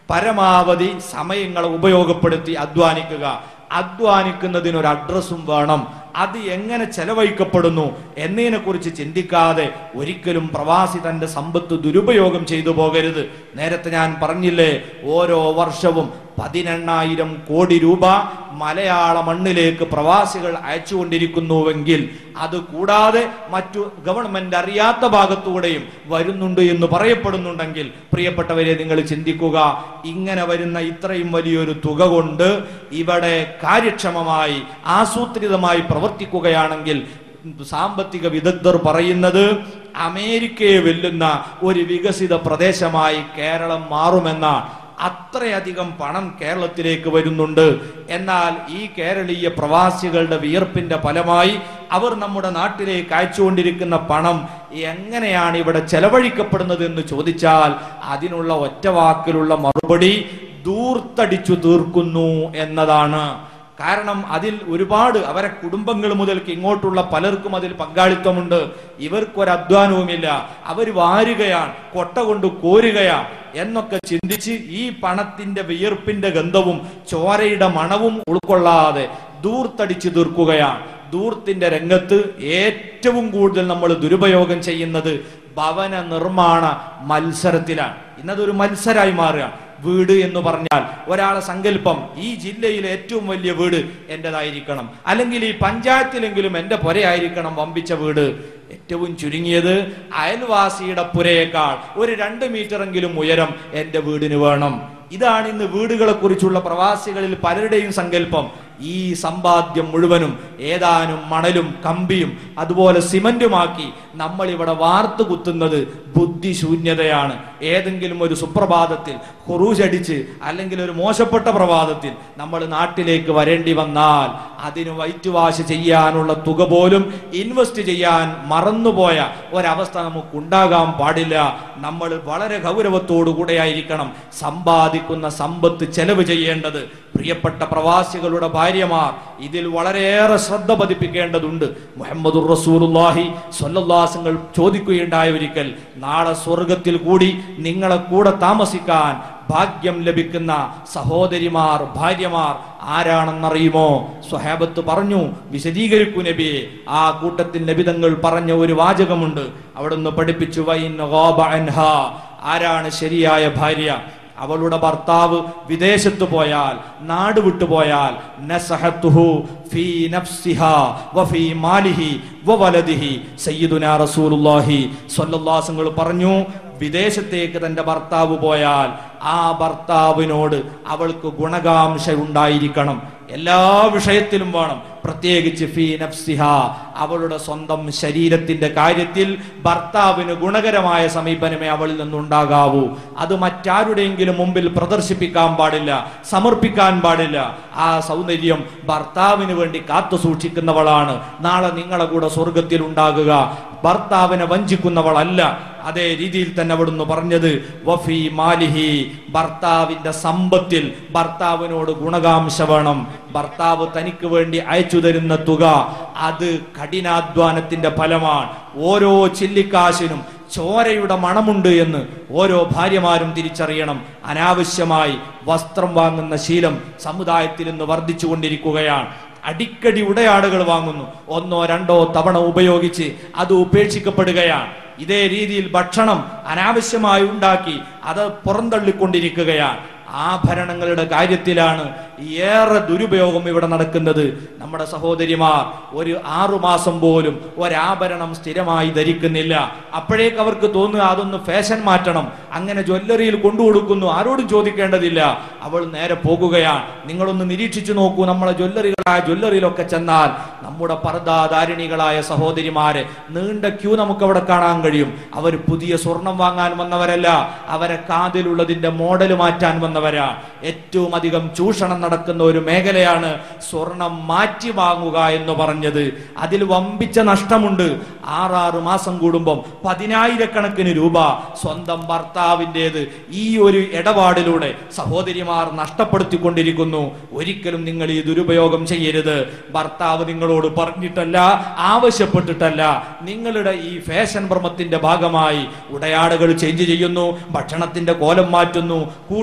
പരമാവധി സമയങ്ങളെ ഉപയോഗപ്പെടുത്തി അധ്വാനിക്കുക അധ്വാനിക്കുന്നതിന് ഒരു അഡ്രസ്സും വേണം അത് എങ്ങനെ ചെലവഴിക്കപ്പെടുന്നു എന്നതിനെ കുറിച്ച് ചിന്തിക്കാതെ ഒരിക്കലും പ്രവാസി തന്റെ സമ്പത്ത് ദുരുപയോഗം ചെയ്തു പോകരുത് നേരത്തെ ഞാൻ പറഞ്ഞില്ലേ ഓരോ വർഷവും പതിനെണ്ണായിരം കോടി രൂപ മലയാള മണ്ണിലേക്ക് പ്രവാസികൾ അയച്ചുകൊണ്ടിരിക്കുന്നുവെങ്കിൽ അത് കൂടാതെ മറ്റു ഗവൺമെന്റ് അറിയാത്ത ഭാഗത്തൂടെയും വരുന്നുണ്ട് എന്ന് പറയപ്പെടുന്നുണ്ടെങ്കിൽ പ്രിയപ്പെട്ടവരെ നിങ്ങൾ ചിന്തിക്കുക ഇങ്ങനെ വരുന്ന ഇത്രയും വലിയൊരു തുക കൊണ്ട് ഇവിടെ കാര്യക്ഷമമായി ആസൂത്രിതമായി പ്രവർത്തിക്കുകയാണെങ്കിൽ സാമ്പത്തിക വിദഗ്ധർ പറയുന്നത് അമേരിക്കയെ വെല്ലുന്ന ഒരു വികസിത പ്രദേശമായി കേരളം മാറുമെന്നാണ് അത്രയധികം പണം കേരളത്തിലേക്ക് വരുന്നുണ്ട് എന്നാൽ ഈ കേരളീയ പ്രവാസികളുടെ വിയർപ്പിന്റെ ഫലമായി അവർ നമ്മുടെ നാട്ടിലേക്ക് അയച്ചുകൊണ്ടിരിക്കുന്ന പണം എങ്ങനെയാണ് ഇവിടെ ചെലവഴിക്കപ്പെടുന്നത് എന്ന് ചോദിച്ചാൽ അതിനുള്ള ഒറ്റവാക്കിലുള്ള മറുപടി ദൂർത്തടിച്ചു തീർക്കുന്നു എന്നതാണ് കാരണം അതിൽ ഒരുപാട് അവരെ കുടുംബങ്ങൾ മുതൽക്ക് ഇങ്ങോട്ടുള്ള പലർക്കും അതിൽ പങ്കാളിത്തമുണ്ട് ഇവർക്കൊരു അധ്വാനവുമില്ല അവർ വാരുകയാണ് കൊട്ട കൊണ്ട് കോരുകയാണ് എന്നൊക്കെ ചിന്തിച്ച് ഈ പണത്തിന്റെ വിയർപ്പിന്റെ ഗന്ധവും ചോരയുടെ മണവും ഉൾക്കൊള്ളാതെ ദൂർത്തടിച്ചു തീർക്കുകയാണ് ദൂർത്തിന്റെ രംഗത്ത് ഏറ്റവും കൂടുതൽ നമ്മൾ ദുരുപയോഗം ചെയ്യുന്നത് ഭവന നിർമ്മാണ മത്സരത്തിലാണ് ഇന്നതൊരു മത്സരമായി മാറുകയാണ് വീട് എന്ന് പറഞ്ഞാൽ ഒരാളെ സങ്കല്പം ഈ ജില്ലയിലെ ഏറ്റവും വലിയ വീട് എന്റേതായിരിക്കണം അല്ലെങ്കിൽ ഈ പഞ്ചായത്തിലെങ്കിലും എന്റെ പുരയായിരിക്കണം വമ്പിച്ച വീട് ഏറ്റവും ചുരുങ്ങിയത് അയൽവാസിയുടെ പുരയേക്കാൾ ഒരു രണ്ട് മീറ്ററെങ്കിലും ഉയരം എന്റെ വീടിന് വേണം ഇതാണ് ഇന്ന് വീടുകളെ കുറിച്ചുള്ള പ്രവാസികളിൽ പലരുടെയും സങ്കല്പം ഈ സമ്പാദ്യം മുഴുവനും ഏതാനും മണലും കമ്പിയും അതുപോലെ സിമന്റുമാക്കി നമ്മൾ ഇവിടെ വാർത്തു കുത്തുന്നത് ബുദ്ധിശൂന്യതയാണ് ഏതെങ്കിലും ഒരു സുപ്രഭാതത്തിൽ ഹുറൂജടിച്ച് അല്ലെങ്കിൽ ഒരു മോശപ്പെട്ട പ്രഭാതത്തിൽ നമ്മൾ നാട്ടിലേക്ക് വരേണ്ടി വന്നാൽ അതിന് വൈറ്റ് വാഷ് ചെയ്യാനുള്ള തുക പോലും ഇൻവെസ്റ്റ് ചെയ്യാൻ മറന്നുപോയ ഒരവസ്ഥ നമുക്ക് ഉണ്ടാകാൻ പാടില്ല നമ്മൾ വളരെ ഗൗരവത്തോടു കൂടെയായിരിക്കണം സമ്പാദിക്കുന്ന സമ്പത്ത് ചെലവ് ചെയ്യേണ്ടത് പ്രിയപ്പെട്ട പ്രവാസികളുടെ ഭാര്യമാർ ഇതിൽ വളരെയേറെ ശ്രദ്ധ പതിപ്പിക്കേണ്ടതുണ്ട് മുഹമ്മദുർ റസൂലുള്ളാഹി സ്വല്ലല്ലാസങ്ങൾ ചോദിക്കുകയുണ്ടായ ഒരിക്കൽ നാളെ സ്വർഗത്തിൽ കൂടി നിങ്ങളെ കൂടെ താമസിക്കാൻ ഭാഗ്യം ലഭിക്കുന്ന സഹോദരിമാർ ഭാര്യമാർ ആരാണെന്നറിയുമോ സ്വഹാബത്ത് പറഞ്ഞു വിശദീകരിക്കൂ നബിയെ ആ കൂട്ടത്തിൽ നബിതങ്ങൾ പറഞ്ഞ ഒരു വാചകമുണ്ട് അവിടുന്ന് പഠിപ്പിച്ചു വൈൻ ഗാബ അൻഹാ. ആരാണ് ശരിയായ ഭാര്യ അവളുടെ ഭർത്താവ് വിദേശത്ത് പോയാൽ നാട് വിട്ടുപോയാൽ നസഹത്തുഹു ഫീ നഫ്സിഹാ വഫീ മാലിഹി വവലദിഹി സയ്യിദുനാ റസൂലുള്ളാഹി സ്വല്ലല്ലാഹു അലൈഹി വസല്ലം പറഞ്ഞു വിദേശത്തേക്ക് തന്റെ ഭർത്താവ് പോയാൽ ആ ഭർത്താവിനോട് അവൾക്ക് ഗുണകാംക്ഷ ഉണ്ടായിരിക്കണം എല്ലാ വിഷയത്തിലും വേണം പ്രത്യേകിച്ച് ഫീ നഫ്സിഹ അവളുടെ സ്വന്തം ശരീരത്തിന്റെ കാര്യത്തിൽ ഭർത്താവിന് ഗുണകരമായ സമീപനമേ അവളിൽ നിന്നുണ്ടാകാവൂ അത് മറ്റാരുടെയെങ്കിലും മുമ്പിൽ പ്രദർശിപ്പിക്കാൻ പാടില്ല സമർപ്പിക്കാൻ പാടില്ല ആ സൗന്ദര്യം ഭർത്താവിന് വേണ്ടി കാത്തു സൂക്ഷിക്കുന്നവളാണ് നാളെ നിങ്ങളെ കൂടെ സ്വർഗത്തിൽ ഉണ്ടാകുക ഭർത്താവിനെ വഞ്ചിക്കുന്നവളല്ല അതേ രീതിയിൽ തന്നെ അവിടുന്ന് പറഞ്ഞത് വഫി മാലിഹി ഭർത്താവിന്റെ സമ്പത്തിൽ ഭർത്താവിനോട് ഗുണകാംക്ഷ വേണം ഭർത്താവ് തനിക്ക് വേണ്ടി അയച്ചു തരുന്ന തുക അത് കഠിനാധ്വാനത്തിന്റെ ഫലമാണ് ഓരോ ചില്ലിക്കാശിനും ചോരയുടെ മണമുണ്ട് എന്ന് ഓരോ ഭാര്യമാരും തിരിച്ചറിയണം അനാവശ്യമായി വസ്ത്രം വാങ്ങുന്ന ശീലം സമുദായത്തിൽ ഇന്ന് വർദ്ധിച്ചു കൊണ്ടിരിക്കുകയാണ് അടിക്കടി ഉടയാടുകൾ വാങ്ങുന്നു ഒന്നോ രണ്ടോ തവണ ഉപയോഗിച്ച് അത് ഉപേക്ഷിക്കപ്പെടുകയാണ് ഇതേ രീതിയിൽ ഭക്ഷണം അനാവശ്യമായി ഉണ്ടാക്കി അത് പുറന്തള്ളിക്കൊണ്ടിരിക്കുകയാണ് ആഭരണങ്ങളുടെ കാര്യത്തിലാണ് ഏറെ ദുരുപയോഗം ഇവിടെ നടക്കുന്നത് നമ്മുടെ സഹോദരിമാർ ഒരു ആറുമാസം പോലും ഒരാഭരണം സ്ഥിരമായി ധരിക്കുന്നില്ല അപ്പോഴേക്ക് അവർക്ക് തോന്നുക അതൊന്ന് ഫാഷൻ മാറ്റണം അങ്ങനെ ജ്വല്ലറിയിൽ കൊണ്ടുകൊടുക്കുന്നു ആരോടും ചോദിക്കേണ്ടതില്ല അവൾ നേരെ പോകുകയാണ് നിങ്ങളൊന്ന് നിരീക്ഷിച്ചു നോക്കൂ നമ്മളെ ജ്വല്ലറികളായ ജ്വല്ലറിയിലൊക്കെ ചെന്നാൽ നമ്മുടെ പർദ്ദാധാരിണികളായ സഹോദരിമാരെ നീണ്ട ക്യൂ നമുക്ക് അവിടെ കാണാൻ കഴിയും അവർ പുതിയ സ്വർണം വാങ്ങാൻ വന്നവരല്ല അവരെ കാതിലുള്ളതിന്റെ മോഡൽ മാറ്റാൻ വന്നവരാ ഏറ്റവും അധികം ചൂഷണം നടക്കുന്ന ഒരു മേഖലയാണ് സ്വർണം മാറ്റി വാങ്ങുക എന്ന് പറഞ്ഞത് അതിൽ വമ്പിച്ച നഷ്ടമുണ്ട് ആറാറ് മാസം കൂടുമ്പം പതിനായിരക്കണക്കിന് രൂപ സ്വന്തം ഭർത്താവിൻ്റെത് ഈ ഒരു ഇടപാടിലൂടെ സഹോദരിമാർ നഷ്ടപ്പെടുത്തിക്കൊണ്ടിരിക്കുന്നു ഒരിക്കലും നിങ്ങൾ ഈ ദുരുപയോഗം ചെയ്യരുത് ഭർത്താവ് നിങ്ങളോട് പറഞ്ഞിട്ടല്ല ആവശ്യപ്പെട്ടിട്ടല്ല നിങ്ങളുടെ ഈ ഫാഷൻ ഭ്രമത്തിന്റെ ഭാഗമായി ഉടയാടുകൾ ചേഞ്ച് ചെയ്യുന്നു ഭക്ഷണത്തിന്റെ കോലം മാറ്റുന്നു കൂട്ടത്തിൽ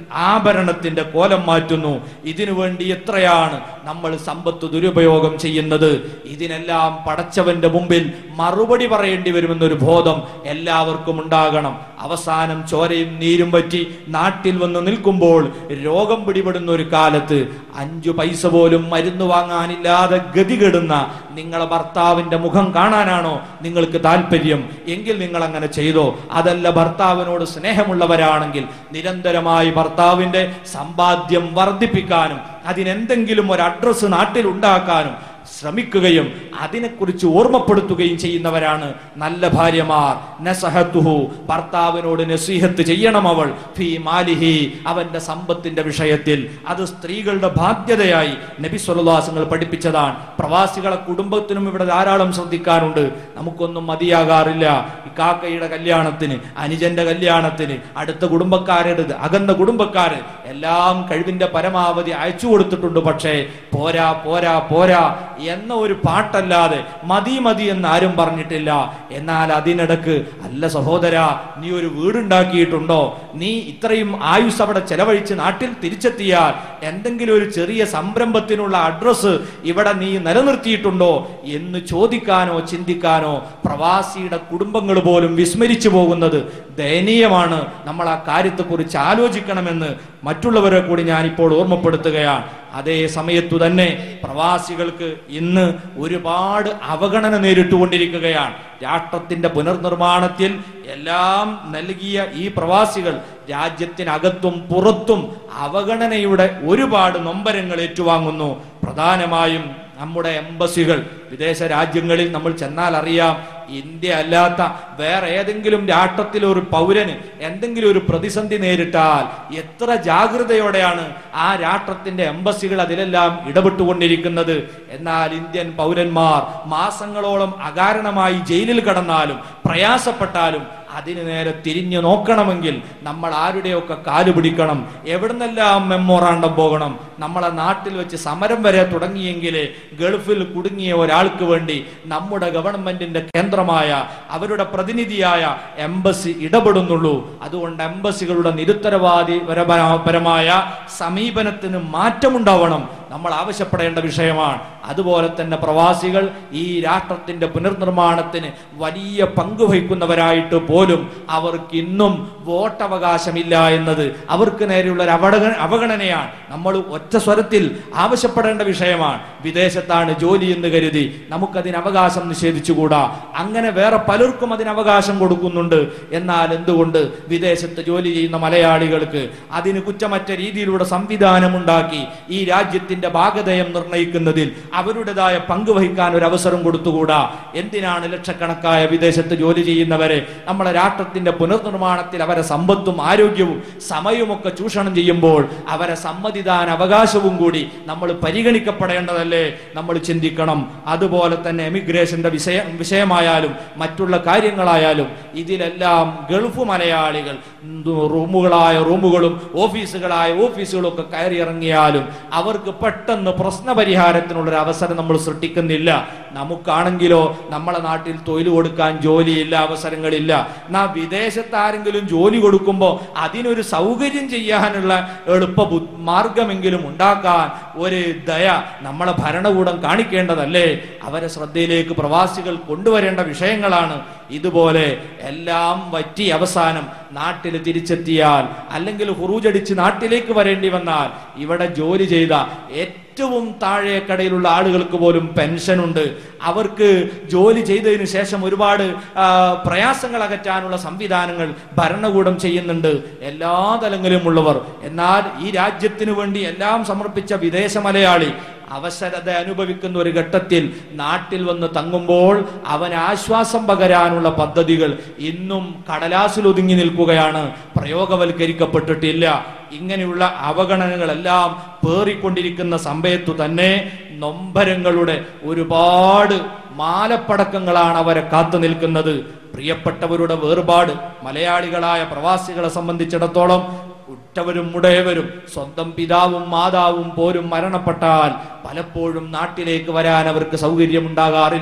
ആഭരണത്തിന്റെ കോലം മാറ്റുന്നു ഇതിനു വേണ്ടി എത്രയാണ് നമ്മൾ സമ്പത്ത് ദുരുപയോഗം ചെയ്യുന്നത് ഇതിനെല്ലാം പടച്ചവന്റെ മുമ്പിൽ മറുപടി പറയേണ്ടി വരുമെന്നൊരു ബോധം എല്ലാവർക്കും ഉണ്ടാകണം അവസാനം ചോരയും നീരും പറ്റി നാട്ടിൽ വന്ന് നിൽക്കുമ്പോൾ രോഗം പിടിപെടുന്ന ഒരു കാലത്ത് അഞ്ചു പൈസ പോലും മരുന്ന് വാങ്ങാനില്ലാതെ ഗതികെടുന്ന നിങ്ങളെ ഭർത്താവിന്റെ മുഖം കാണാനാണോ നിങ്ങൾക്ക് താല്പര്യം എങ്കിൽ നിങ്ങൾ അങ്ങനെ ചെയ്തോ അതല്ല ഭർത്താവിനോട് സ്നേഹമുള്ളവരാണെങ്കിൽ നിരന്തരമായി ഭർത്താവിന്റെ സമ്പാദ്യം വർദ്ധിപ്പിക്കാനും അതിനെന്തെങ്കിലും ഒരു അഡ്രസ്സ് നാട്ടിൽ ഉണ്ടാക്കാനും ശ്രമിക്കുകയും അതിനെക്കുറിച്ച് ഓർമ്മപ്പെടുത്തുകയും ചെയ്യുന്നവരാണ് നല്ല ഭാര്യമാർ നസഹത്തുഹു ഭർത്താവിനോട് നസീഹത്ത് ചെയ്യണം അവൾ ഫീ മാലിഹി അവന്റെ സമ്പത്തിന്റെ വിഷയത്തിൽ അത് സ്ത്രീകളുടെ ബാധ്യതയായി നബി സ്വല്ലാസങ്ങൾ പഠിപ്പിച്ചതാണ് പ്രവാസികളെ കുടുംബത്തിനും ഇവിടെ ധാരാളം ശ്രദ്ധിക്കാറുണ്ട് നമുക്കൊന്നും മതിയാകാറില്ല ഈ കാക്കയുടെ കല്യാണത്തിന് അനുജന്റെ കല്യാണത്തിന് അടുത്ത കുടുംബക്കാരുടെ അകന്ന കുടുംബക്കാര് എല്ലാം കഴിവിന്റെ പരമാവധി അയച്ചു കൊടുത്തിട്ടുണ്ട് പക്ഷേ പോരാ പോരാ പോരാ എന്ന ഒരു പാട്ടല്ലാതെ മതി മതി എന്ന് ആരും പറഞ്ഞിട്ടില്ല എന്നാൽ അതിനിടക്ക് അല്ല സഹോദര നീ ഒരു വീടുണ്ടാക്കിയിട്ടുണ്ടോ നീ ഇത്രയും ആയുസ് അവിടെ ചെലവഴിച്ച് നാട്ടിൽ തിരിച്ചെത്തിയാൽ എന്തെങ്കിലും ഒരു ചെറിയ സംരംഭത്തിനുള്ള അഡ്രസ്സ് ഇവിടെ നീ നിലനിർത്തിയിട്ടുണ്ടോ എന്ന് ചോദിക്കാനോ ചിന്തിക്കാനോ പ്രവാസിയുടെ കുടുംബങ്ങൾ പോലും വിസ്മരിച്ചു പോകുന്നത് ദയനീയമാണ് നമ്മൾ ആ കാര്യത്തെക്കുറിച്ച് ആലോചിക്കണമെന്ന് മറ്റുള്ളവരെ കൂടി ഞാൻ ഇപ്പോൾ ഓർമ്മപ്പെടുത്തുകയാണ് അതേ സമയത്തു തന്നെ പ്രവാസികൾക്ക് ഇന്ന് ഒരുപാട് അവഗണന നേരിട്ടുകൊണ്ടിരിക്കുകയാണ് രാഷ്ട്രത്തിന്റെ പുനർനിർമ്മാണത്തിൽ എല്ലാം നൽകിയ ഈ പ്രവാസികൾ രാജ്യത്തിനകത്തും പുറത്തും അവഗണനയുടെ ഒരുപാട് നൊമ്പരങ്ങൾ ഏറ്റുവാങ്ങുന്നു പ്രധാനമായും നമ്മുടെ എംബസികൾ വിദേശ രാജ്യങ്ങളിൽ നമ്മൾ ചെന്നാൽ അറിയാം ഇന്ത്യ അല്ലാത്ത വേറെ ഏതെങ്കിലും രാഷ്ട്രത്തിൽ ഒരു പൗരന് എന്തെങ്കിലും ഒരു പ്രതിസന്ധി നേരിട്ടാൽ എത്ര ജാഗ്രതയോടെയാണ് ആ രാഷ്ട്രത്തിന്റെ എംബസികൾ അതിലെല്ലാം ഇടപെട്ടുകൊണ്ടിരിക്കുന്നത് എന്നാൽ ഇന്ത്യൻ പൗരന്മാർ മാസങ്ങളോളം അകാരണമായി ജയിലിൽ കടന്നാലും പ്രയാസപ്പെട്ടാലും അതിന് നേരെ തിരിഞ്ഞു നോക്കണമെങ്കിൽ നമ്മൾ ആരുടെയൊക്കെ കാല് പിടിക്കണം എവിടുന്നെല്ലാം മെമ്മോറാണ്ടം പോകണം നമ്മളെ നാട്ടിൽ വെച്ച് സമരം വരെ തുടങ്ങിയെങ്കിൽ ഗൾഫിൽ കുടുങ്ങിയ ഒരാൾക്ക് വേണ്ടി നമ്മുടെ ഗവൺമെന്റിന്റെ കേന്ദ്രമായ അവരുടെ പ്രതിനിധിയായ എംബസി ഇടപെടുന്നുള്ളൂ അതുകൊണ്ട് എംബസികളുടെ നിരുത്തരവാദി പരമായ സമീപനത്തിന് മാറ്റമുണ്ടാവണം നമ്മൾ ആവശ്യപ്പെടേണ്ട വിഷയമാണ് അതുപോലെ തന്നെ പ്രവാസികൾ ഈ രാഷ്ട്രത്തിന്റെ പുനർനിർമ്മാണത്തിന് വലിയ പങ്ക് വഹിക്കുന്നവരായിട്ട് പോലും അവർക്ക് ഇന്നും വോട്ടവകാശമില്ല എന്നത് അവർക്ക് നേരെയുള്ള ഒരു അവഗണ അവഗണനയാണ് നമ്മൾ ഒറ്റ സ്വരത്തിൽ ആവശ്യപ്പെടേണ്ട വിഷയമാണ് വിദേശത്താണ് ജോലി എന്ന് കരുതി നമുക്കതിന് അവകാശം നിഷേധിച്ചുകൂടാ അങ്ങനെ വേറെ പലർക്കും അതിന് അവകാശം കൊടുക്കുന്നുണ്ട് എന്നാൽ എന്തുകൊണ്ട് വിദേശത്ത് ജോലി ചെയ്യുന്ന മലയാളികൾക്ക് അതിന് കുറ്റമറ്റ രീതിയിലൂടെ സംവിധാനമുണ്ടാക്കി ഈ രാജ്യത്തിന്റെ ഭാഗധേയം നിർണ്ണയിക്കുന്നതിൽ അവരുടേതായ പങ്ക് വഹിക്കാൻ ഒരു അവസരം കൊടുത്തുകൂടാ എന്തിനാണ് ലക്ഷക്കണക്കായ വിദേശത്ത് ജോലി ചെയ്യുന്നവരെ നമ്മളെ രാഷ്ട്രത്തിന്റെ പുനർനിർമ്മാണത്തിൽ അവരെ സമ്പത്തും ആരോഗ്യവും സമയവുമൊക്കെ ചൂഷണം ചെയ്യുമ്പോൾ അവരെ സമ്മതിദാന അവകാശവും കൂടി നമ്മൾ പരിഗണിക്കപ്പെടേണ്ടതല്ലേ നമ്മൾ ചിന്തിക്കണം അതുപോലെ തന്നെ എമിഗ്രേഷന്റെ വിഷയ വിഷയമായാലും മറ്റുള്ള കാര്യങ്ങളായാലും ഇതിലെല്ലാം ഗൾഫ് മലയാളികൾ റൂമുകളായ റൂമുകളും ഓഫീസുകളായ ഓഫീസുകളും ഒക്കെ കയറി ഇറങ്ങിയാലും അവർക്ക് പെട്ടെന്ന് പ്രശ്ന പരിഹാരത്തിനുള്ള ഒരു അവസരം നമ്മൾ സൃഷ്ടിക്കുന്നില്ല നമുക്കാണെങ്കിലോ നമ്മളെ നാട്ടിൽ തൊഴിൽ കൊടുക്കാൻ ജോലിയില്ല അവസരങ്ങളില്ല നാ വിദേശത്ത് ആരെങ്കിലും ജോലി കൊടുക്കുമ്പോൾ അതിനൊരു സൗകര്യം ചെയ്യാനുള്ള എളുപ്പ ബു- മാർഗമെങ്കിലും ഉണ്ടാക്കാൻ ഒരു ദയ നമ്മളെ ഭരണകൂടം കാണിക്കേണ്ടതല്ലേ അവരെ ശ്രദ്ധയിലേക്ക് പ്രവാസികൾ കൊണ്ടുവരേണ്ട വിഷയങ്ങളാണ് ഇതുപോലെ എല്ലാം വറ്റി അവസാനം നാട്ടിൽ തിരിച്ചെത്തിയാൽ അല്ലെങ്കിൽ ഹുറൂജടിച്ച് നാട്ടിലേക്ക് വരേണ്ടി വന്നാൽ ഇവിടെ ജോലി ചെയ്ത ഏറ്റവും താഴേക്കടയിലുള്ള ആളുകൾക്ക് പോലും പെൻഷൻ ഉണ്ട് അവർക്ക് ജോലി ചെയ്തതിനു ശേഷം ഒരുപാട് ആ, പ്രയാസങ്ങൾ അകറ്റാനുള്ള സംവിധാനങ്ങൾ ഭരണകൂടം ചെയ്യുന്നുണ്ട് എല്ലാ തലങ്ങളിലും ഉള്ളവർ എന്നാൽ ഈ രാജ്യത്തിനു വേണ്ടി എല്ലാം സമർപ്പിച്ച വിദേശ മലയാളി അവസരത അനുഭവിക്കുന്ന ഒരു ഘട്ടത്തിൽ നാട്ടിൽ വന്ന് തങ്ങുമ്പോൾ അവന് ആശ്വാസം പകരാനുള്ള പദ്ധതികൾ ഇന്നും കടലാസിൽ ഒതുങ്ങി നിൽക്കുകയാണ് പ്രയോഗവൽക്കരിക്കപ്പെട്ടിട്ടില്ല ഇങ്ങനെയുള്ള അവഗണനകളെല്ലാം പേറിക്കൊണ്ടിരിക്കുന്ന സമയത്തു തന്നെ നൊമ്പരങ്ങളുടെ ഒരുപാട് മാലപ്പടക്കങ്ങളാണ് അവരെ കാത്തു നിൽക്കുന്നത് പ്രിയപ്പെട്ടവരുടെ വേർപാട് മലയാളികളായ പ്രവാസികളെ സംബന്ധിച്ചിടത്തോളം ഉറ്റവരും മുടയവരും സ്വന്തം പിതാവും മാതാവും പോലും മരണപ്പെട്ടാൽ പലപ്പോഴും നാട്ടിലേക്ക് വരാൻ അവർക്ക് സൗകര്യമുണ്ടാകാറില്ല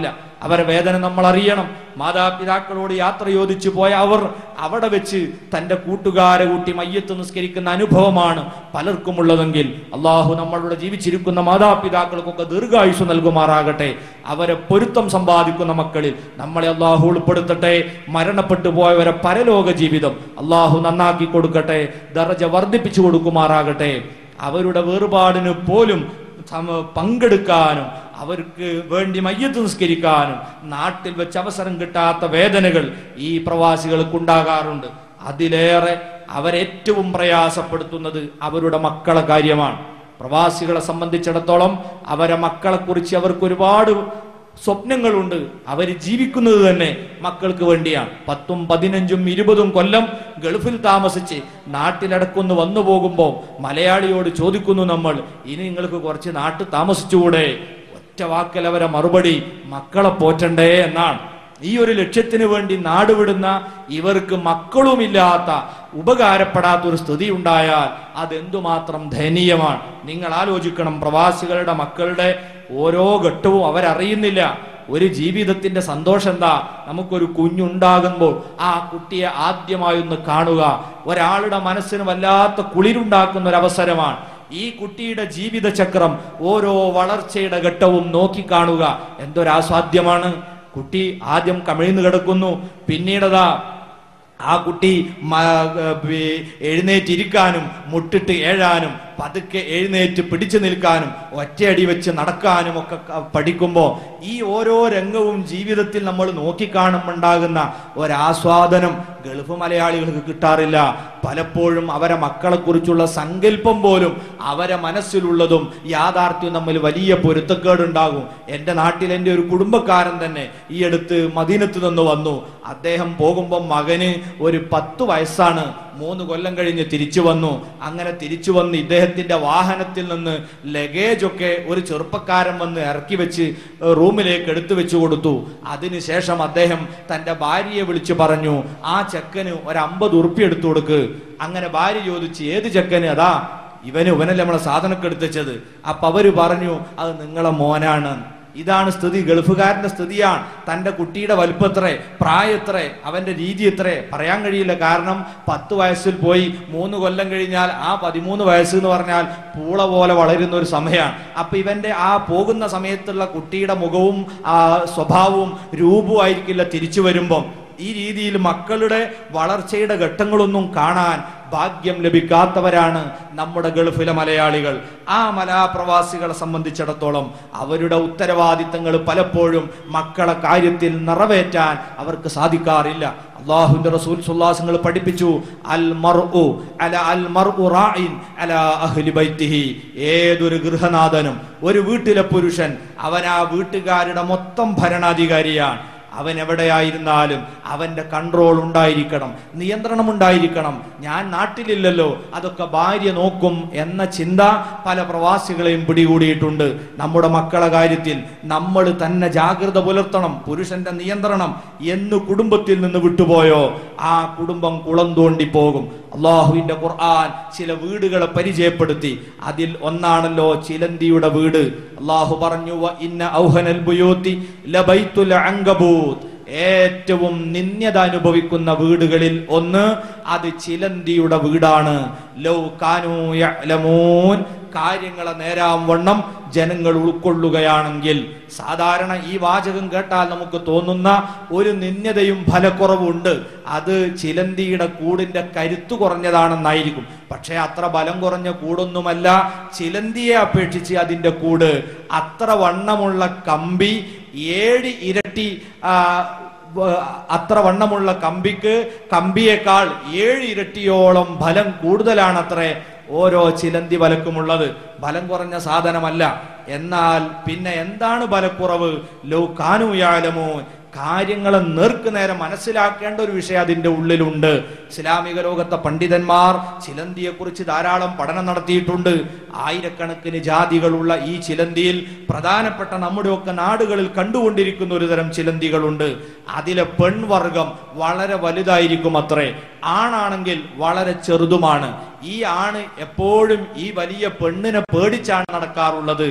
അവരെ വേദന നമ്മൾ അറിയണം മാതാപിതാക്കളോട് യാത്ര ചോദിച്ചു പോയ അവർ അവിടെ വെച്ച് തന്റെ കൂട്ടുകാരെ കൂട്ടി മയ്യത്ത് നിസ്കരിക്കുന്ന അനുഭവമാണ് പലർക്കും ഉള്ളതെങ്കിൽ അള്ളാഹു നമ്മളുടെ ജീവിച്ചിരിക്കുന്ന മാതാപിതാക്കൾക്കൊക്കെ ദീർഘായുസ് നൽകുമാറാകട്ടെ അവരെ പൊരുത്തം സമ്പാദിക്കുന്ന മക്കളിൽ നമ്മളെ അള്ളാഹു ഉൾപ്പെടുത്തട്ടെ മരണപ്പെട്ടു പോയവരെ പരലോക ജീവിതം അള്ളാഹു നന്നാക്കി കൊടുക്കട്ടെ ദറജ വർദ്ധിപ്പിച്ചു കൊടുക്കുമാറാകട്ടെ അവരുടെ വേറുപാടിന് പോലും സമ- പങ്കെടുക്കാനും അവർക്ക് വേണ്ടി മയ്യത്ത് നിസ്കരിക്കാനും നാട്ടിൽ വെച്ച് അവസരം കിട്ടാത്ത വേദനകൾ ഈ പ്രവാസികൾക്ക് ഉണ്ടാകാറുണ്ട് അതിലേറെ അവരേറ്റവും പ്രയാസപ്പെടുത്തുന്നത് അവരുടെ മക്കളെ കാര്യമാണ് പ്രവാസികളെ സംബന്ധിച്ചിടത്തോളം അവരെ മക്കളെ കുറിച്ച് അവർക്ക് ഒരുപാട് സ്വപ്നങ്ങളുണ്ട് അവർ ജീവിക്കുന്നത് തന്നെ മക്കൾക്ക് വേണ്ടിയാണ് പത്തും പതിനഞ്ചും ഇരുപതും കൊല്ലം ഗൾഫിൽ താമസിച്ച് നാട്ടിലടക്കൊന്ന് വന്നു പോകുമ്പോൾ മലയാളിയോട് ചോദിക്കുന്നു നമ്മൾ ഇനി നിങ്ങൾക്ക് കുറച്ച് നാട്ടിൽ താമസിച്ചുകൂടെ ഒറ്റ വാക്കൽ അവരെ മറുപടി മക്കളെ പോറ്റണ്ടേ എന്നാണ് ഈ ഒരു ലക്ഷ്യത്തിന് വേണ്ടി നാടുവിടുന്ന ഇവർക്ക് മക്കളുമില്ലാത്ത ഉപകാരപ്പെടാത്ത ഒരു സ്ഥിതി ഉണ്ടായാൽ അതെന്തുമാത്രം ദയനീയമാണ് നിങ്ങൾ ആലോചിക്കണം പ്രവാസികളുടെ മക്കളുടെ ഓരോ ഘട്ടവും അവരറിയുന്നില്ല ഒരു ജീവിതത്തിന്റെ സന്തോഷം എന്താ നമുക്കൊരു കുഞ്ഞുണ്ടാകുമ്പോൾ ആ കുട്ടിയെ ആദ്യമായി ഒന്ന് കാണുക ഒരാളുടെ മനസ്സിന് വല്ലാത്ത കുളിരുണ്ടാക്കുന്ന ഒരു അവസരമാണ് ഈ കുട്ടിയുടെ ജീവിത ചക്രം ഓരോ വളർച്ചയുടെ ഘട്ടവും നോക്കിക്കാണുക എന്തൊരാസ്വാദ്യമാണ് കുട്ടി ആദ്യം കമിഴ്ന്നു കിടക്കുന്നു പിന്നീടതാ ആ കുട്ടി മ- ഏ, എഴുന്നേറ്റിരിക്കാനും മുട്ടിട്ട് ഏഴാനും പതുക്കെ എഴുന്നേറ്റ് പിടിച്ചു നിൽക്കാനും ഒറ്റയടി വെച്ച് നടക്കാനും ഒക്കെ ക- പഠിക്കുമ്പോൾ ഈ ഓരോ രംഗവും ജീവിതത്തിൽ നമ്മൾ നോക്കിക്കാണുമ്പോണ്ടാകുന്ന ഒരാസ്വാദനം ഗൾഫ് മലയാളികൾക്ക് കിട്ടാറില്ല പലപ്പോഴും അവരെ മക്കളെ കുറിച്ചുള്ള സങ്കല്പം പോലും അവരെ മനസ്സിലുള്ളതും യാഥാർത്ഥ്യവും തമ്മിൽ വലിയ പൊരുത്തക്കേടുണ്ടാകും എൻ്റെ നാട്ടിൽ എൻ്റെ ഒരു കുടുംബക്കാരൻ തന്നെ ഈ അടുത്ത് മദീനത്ത് നിന്ന് വന്നു അദ്ദേഹം പോകുമ്പോൾ മകന് ഒരു പത്ത് വയസ്സാണ് മൂന്ന് കൊല്ലം കഴിഞ്ഞ് തിരിച്ചു വന്നു അങ്ങനെ തിരിച്ചു വന്ന് ഇദ്ദേഹത്തിന്റെ വാഹനത്തിൽ നിന്ന് ലഗേജ് ഒക്കെ ഒരു ചെറുപ്പക്കാരൻ വന്ന് ഇറക്കി വെച്ച് ഏഹ്, റൂമിലേക്ക് എടുത്തു വെച്ചു കൊടുത്തു അതിനുശേഷം അദ്ദേഹം തന്റെ ഭാര്യയെ വിളിച്ചു പറഞ്ഞു ആ ചെക്കന് ഒരു അമ്പത് ഉറുപ്പി എടുത്തു കൊടുക്ക് അങ്ങനെ ഭാര്യ ചോദിച്ചു ഏത് ചെക്കന് അതാ ഇവന് ഇവനല്ലേ നമ്മളെ സാധനമൊക്കെ എടുത്തുവെച്ചത് അപ്പൊ അവര് പറഞ്ഞു അത് നിങ്ങളെ മോനാണ് ഇതാണ് സ്ഥിതി ഗൾഫുകാരന്റെ സ്ഥിതിയാണ് തന്റെ കുട്ടിയുടെ വലുപ്പത്രേ പ്രായത്രേ അവന്റെ രീതി എത്രേ പറയാൻ കഴിയില്ല കാരണം പത്ത് വയസ്സിൽ പോയി മൂന്ന് കൊല്ലം കഴിഞ്ഞാൽ ആ പതിമൂന്ന് വയസ്സ് എന്ന് പറഞ്ഞാൽ പൂള പോലെ വളരുന്ന ഒരു സമയമാണ് അപ്പൊ ഇവന്റെ ആ പോകുന്ന സമയത്തുള്ള കുട്ടിയുടെ മുഖവും ആ സ്വഭാവവും രൂപവും ആയിരിക്കില്ല തിരിച്ചു വരുമ്പം ഈ രീതിയിൽ മക്കളുടെ വളർച്ചയുടെ ഘട്ടങ്ങളൊന്നും കാണാൻ ഭാഗ്യം ലഭിക്കാത്തവരാണ് നമ്മുടെ ഗൾഫിലെ മലയാളികൾ ആ മലാപ്രവാസികളെ സംബന്ധിച്ചിടത്തോളം അവരുടെ ഉത്തരവാദിത്തങ്ങൾ പലപ്പോഴും മക്കളെ കാര്യത്തിൽ നിറവേറ്റാൻ അവർക്ക് സാധിക്കാറില്ല അള്ളാഹുവിന്റെ റസൂൽ സുല്ലാസങ്ങൾ പഠിപ്പിച്ചു അൽ മർഉ അല അൽ മർഉ റാഇൻ അല അഹ്ലി ബൈത്തിഹി ഏതൊരു ഗൃഹനാഥനും ഒരു വീട്ടിലെ പുരുഷൻ അവൻ ആ വീട്ടുകാരുടെ മൊത്തം ഭരണാധികാരിയാണ് അവൻ എവിടെയായിരുന്നാലും അവന്റെ കൺട്രോൾ ഉണ്ടായിരിക്കണം നിയന്ത്രണം ഉണ്ടായിരിക്കണം ഞാൻ നാട്ടിലില്ലല്ലോ അതൊക്കെ ഭാര്യ നോക്കും എന്ന ചിന്ത പല പ്രവാസികളെയും പിടികൂടിയിട്ടുണ്ട് നമ്മുടെ മക്കളെ കാര്യത്തിൽ നമ്മൾ തന്നെ ജാഗ്രത പുലർത്തണം പുരുഷന്റെ നിയന്ത്രണം എന്ന് കുടുംബത്തിൽ നിന്ന് വിട്ടുപോയോ ആ കുടുംബം കുളം തോണ്ടി പോകും അള്ളാഹുവിന്റെ ഖുർആൻ ചില വീടുകളെ പരിചയപ്പെടുത്തി അതിൽ ഒന്നാണല്ലോ ചിലന്തിയുടെ വീട് അള്ളാഹു പറഞ്ഞു "വ ഇന്ന ഔഹനൽ ബുയൂത്തി ലബൈത്തുൽ അങ്കബൂത്ത് ഏറ്റവും നിന്ദ്യത അനുഭവിക്കുന്ന വീടുകളിൽ ഒന്ന് അത് ചിലന്തിയുടെ വീടാണ് ലൗ കാനൂ യഅലമൂൻ കാര്യങ്ങളെ നേരാം വണ്ണം ജനങ്ങൾ ഉൾക്കൊള്ളുകയാണെങ്കിൽ സാധാരണ ഈ വാചകം കേട്ടാൽ നമുക്ക് തോന്നുന്ന ഒരു നിന്ദ്യതയും ഫലക്കുറവും ഉണ്ട് അത് ചിലന്തിയുടെ കൂടിന്റെ കരുത്തു കുറഞ്ഞതാണെന്നായിരിക്കും പക്ഷേ അത്ര ബലം കുറഞ്ഞ കൂടൊന്നുമല്ല ചിലന്തിയെ അപേക്ഷിച്ച് അതിന്റെ കൂട് അത്ര വണ്ണമുള്ള കമ്പി ഏഴ് ഇരട്ടി ആ, വ- അത്ര വണ്ണമുള്ള കമ്പിക്ക് കമ്പിയേക്കാൾ ഏഴ് ഇരട്ടിയോളം ഫലം കൂടുതലാണത്രേ ഓരോ ചിലന്തി വലക്കുമുള്ളത് ബലം കുറഞ്ഞ സാധനമല്ല എന്നാൽ പിന്നെ എന്താണ് ബലക്കുറവ് ലോ കാനുയാലമോ കാര്യങ്ങളെ നേർക്ക് നേരെ മനസ്സിലാക്കേണ്ട ഒരു വിഷയം അതിന്റെ ഉള്ളിലുണ്ട് ഇസ്ലാമിക ലോകത്തെ പണ്ഡിതന്മാർ ചിലന്തിയെ കുറിച്ച് ധാരാളം പഠനം നടത്തിയിട്ടുണ്ട് ആയിരക്കണക്കിന് ജാതികളുള്ള ഈ ചിലന്തിയിൽ പ്രധാനപ്പെട്ട നമ്മുടെയൊക്കെ നാടുകളിൽ കണ്ടുകൊണ്ടിരിക്കുന്ന ഒരു തരം ചിലന്തികളുണ്ട് അതിലെ പെൺവർഗം വളരെ വലുതായിരിക്കും അത്രേ ആണാണെങ്കിൽ വളരെ ചെറുതുമാണ് ഈ ആണ് എപ്പോഴും ഈ വലിയ പെണ്ണിനെ പേടിച്ചാണ് നടക്കാറുള്ളത്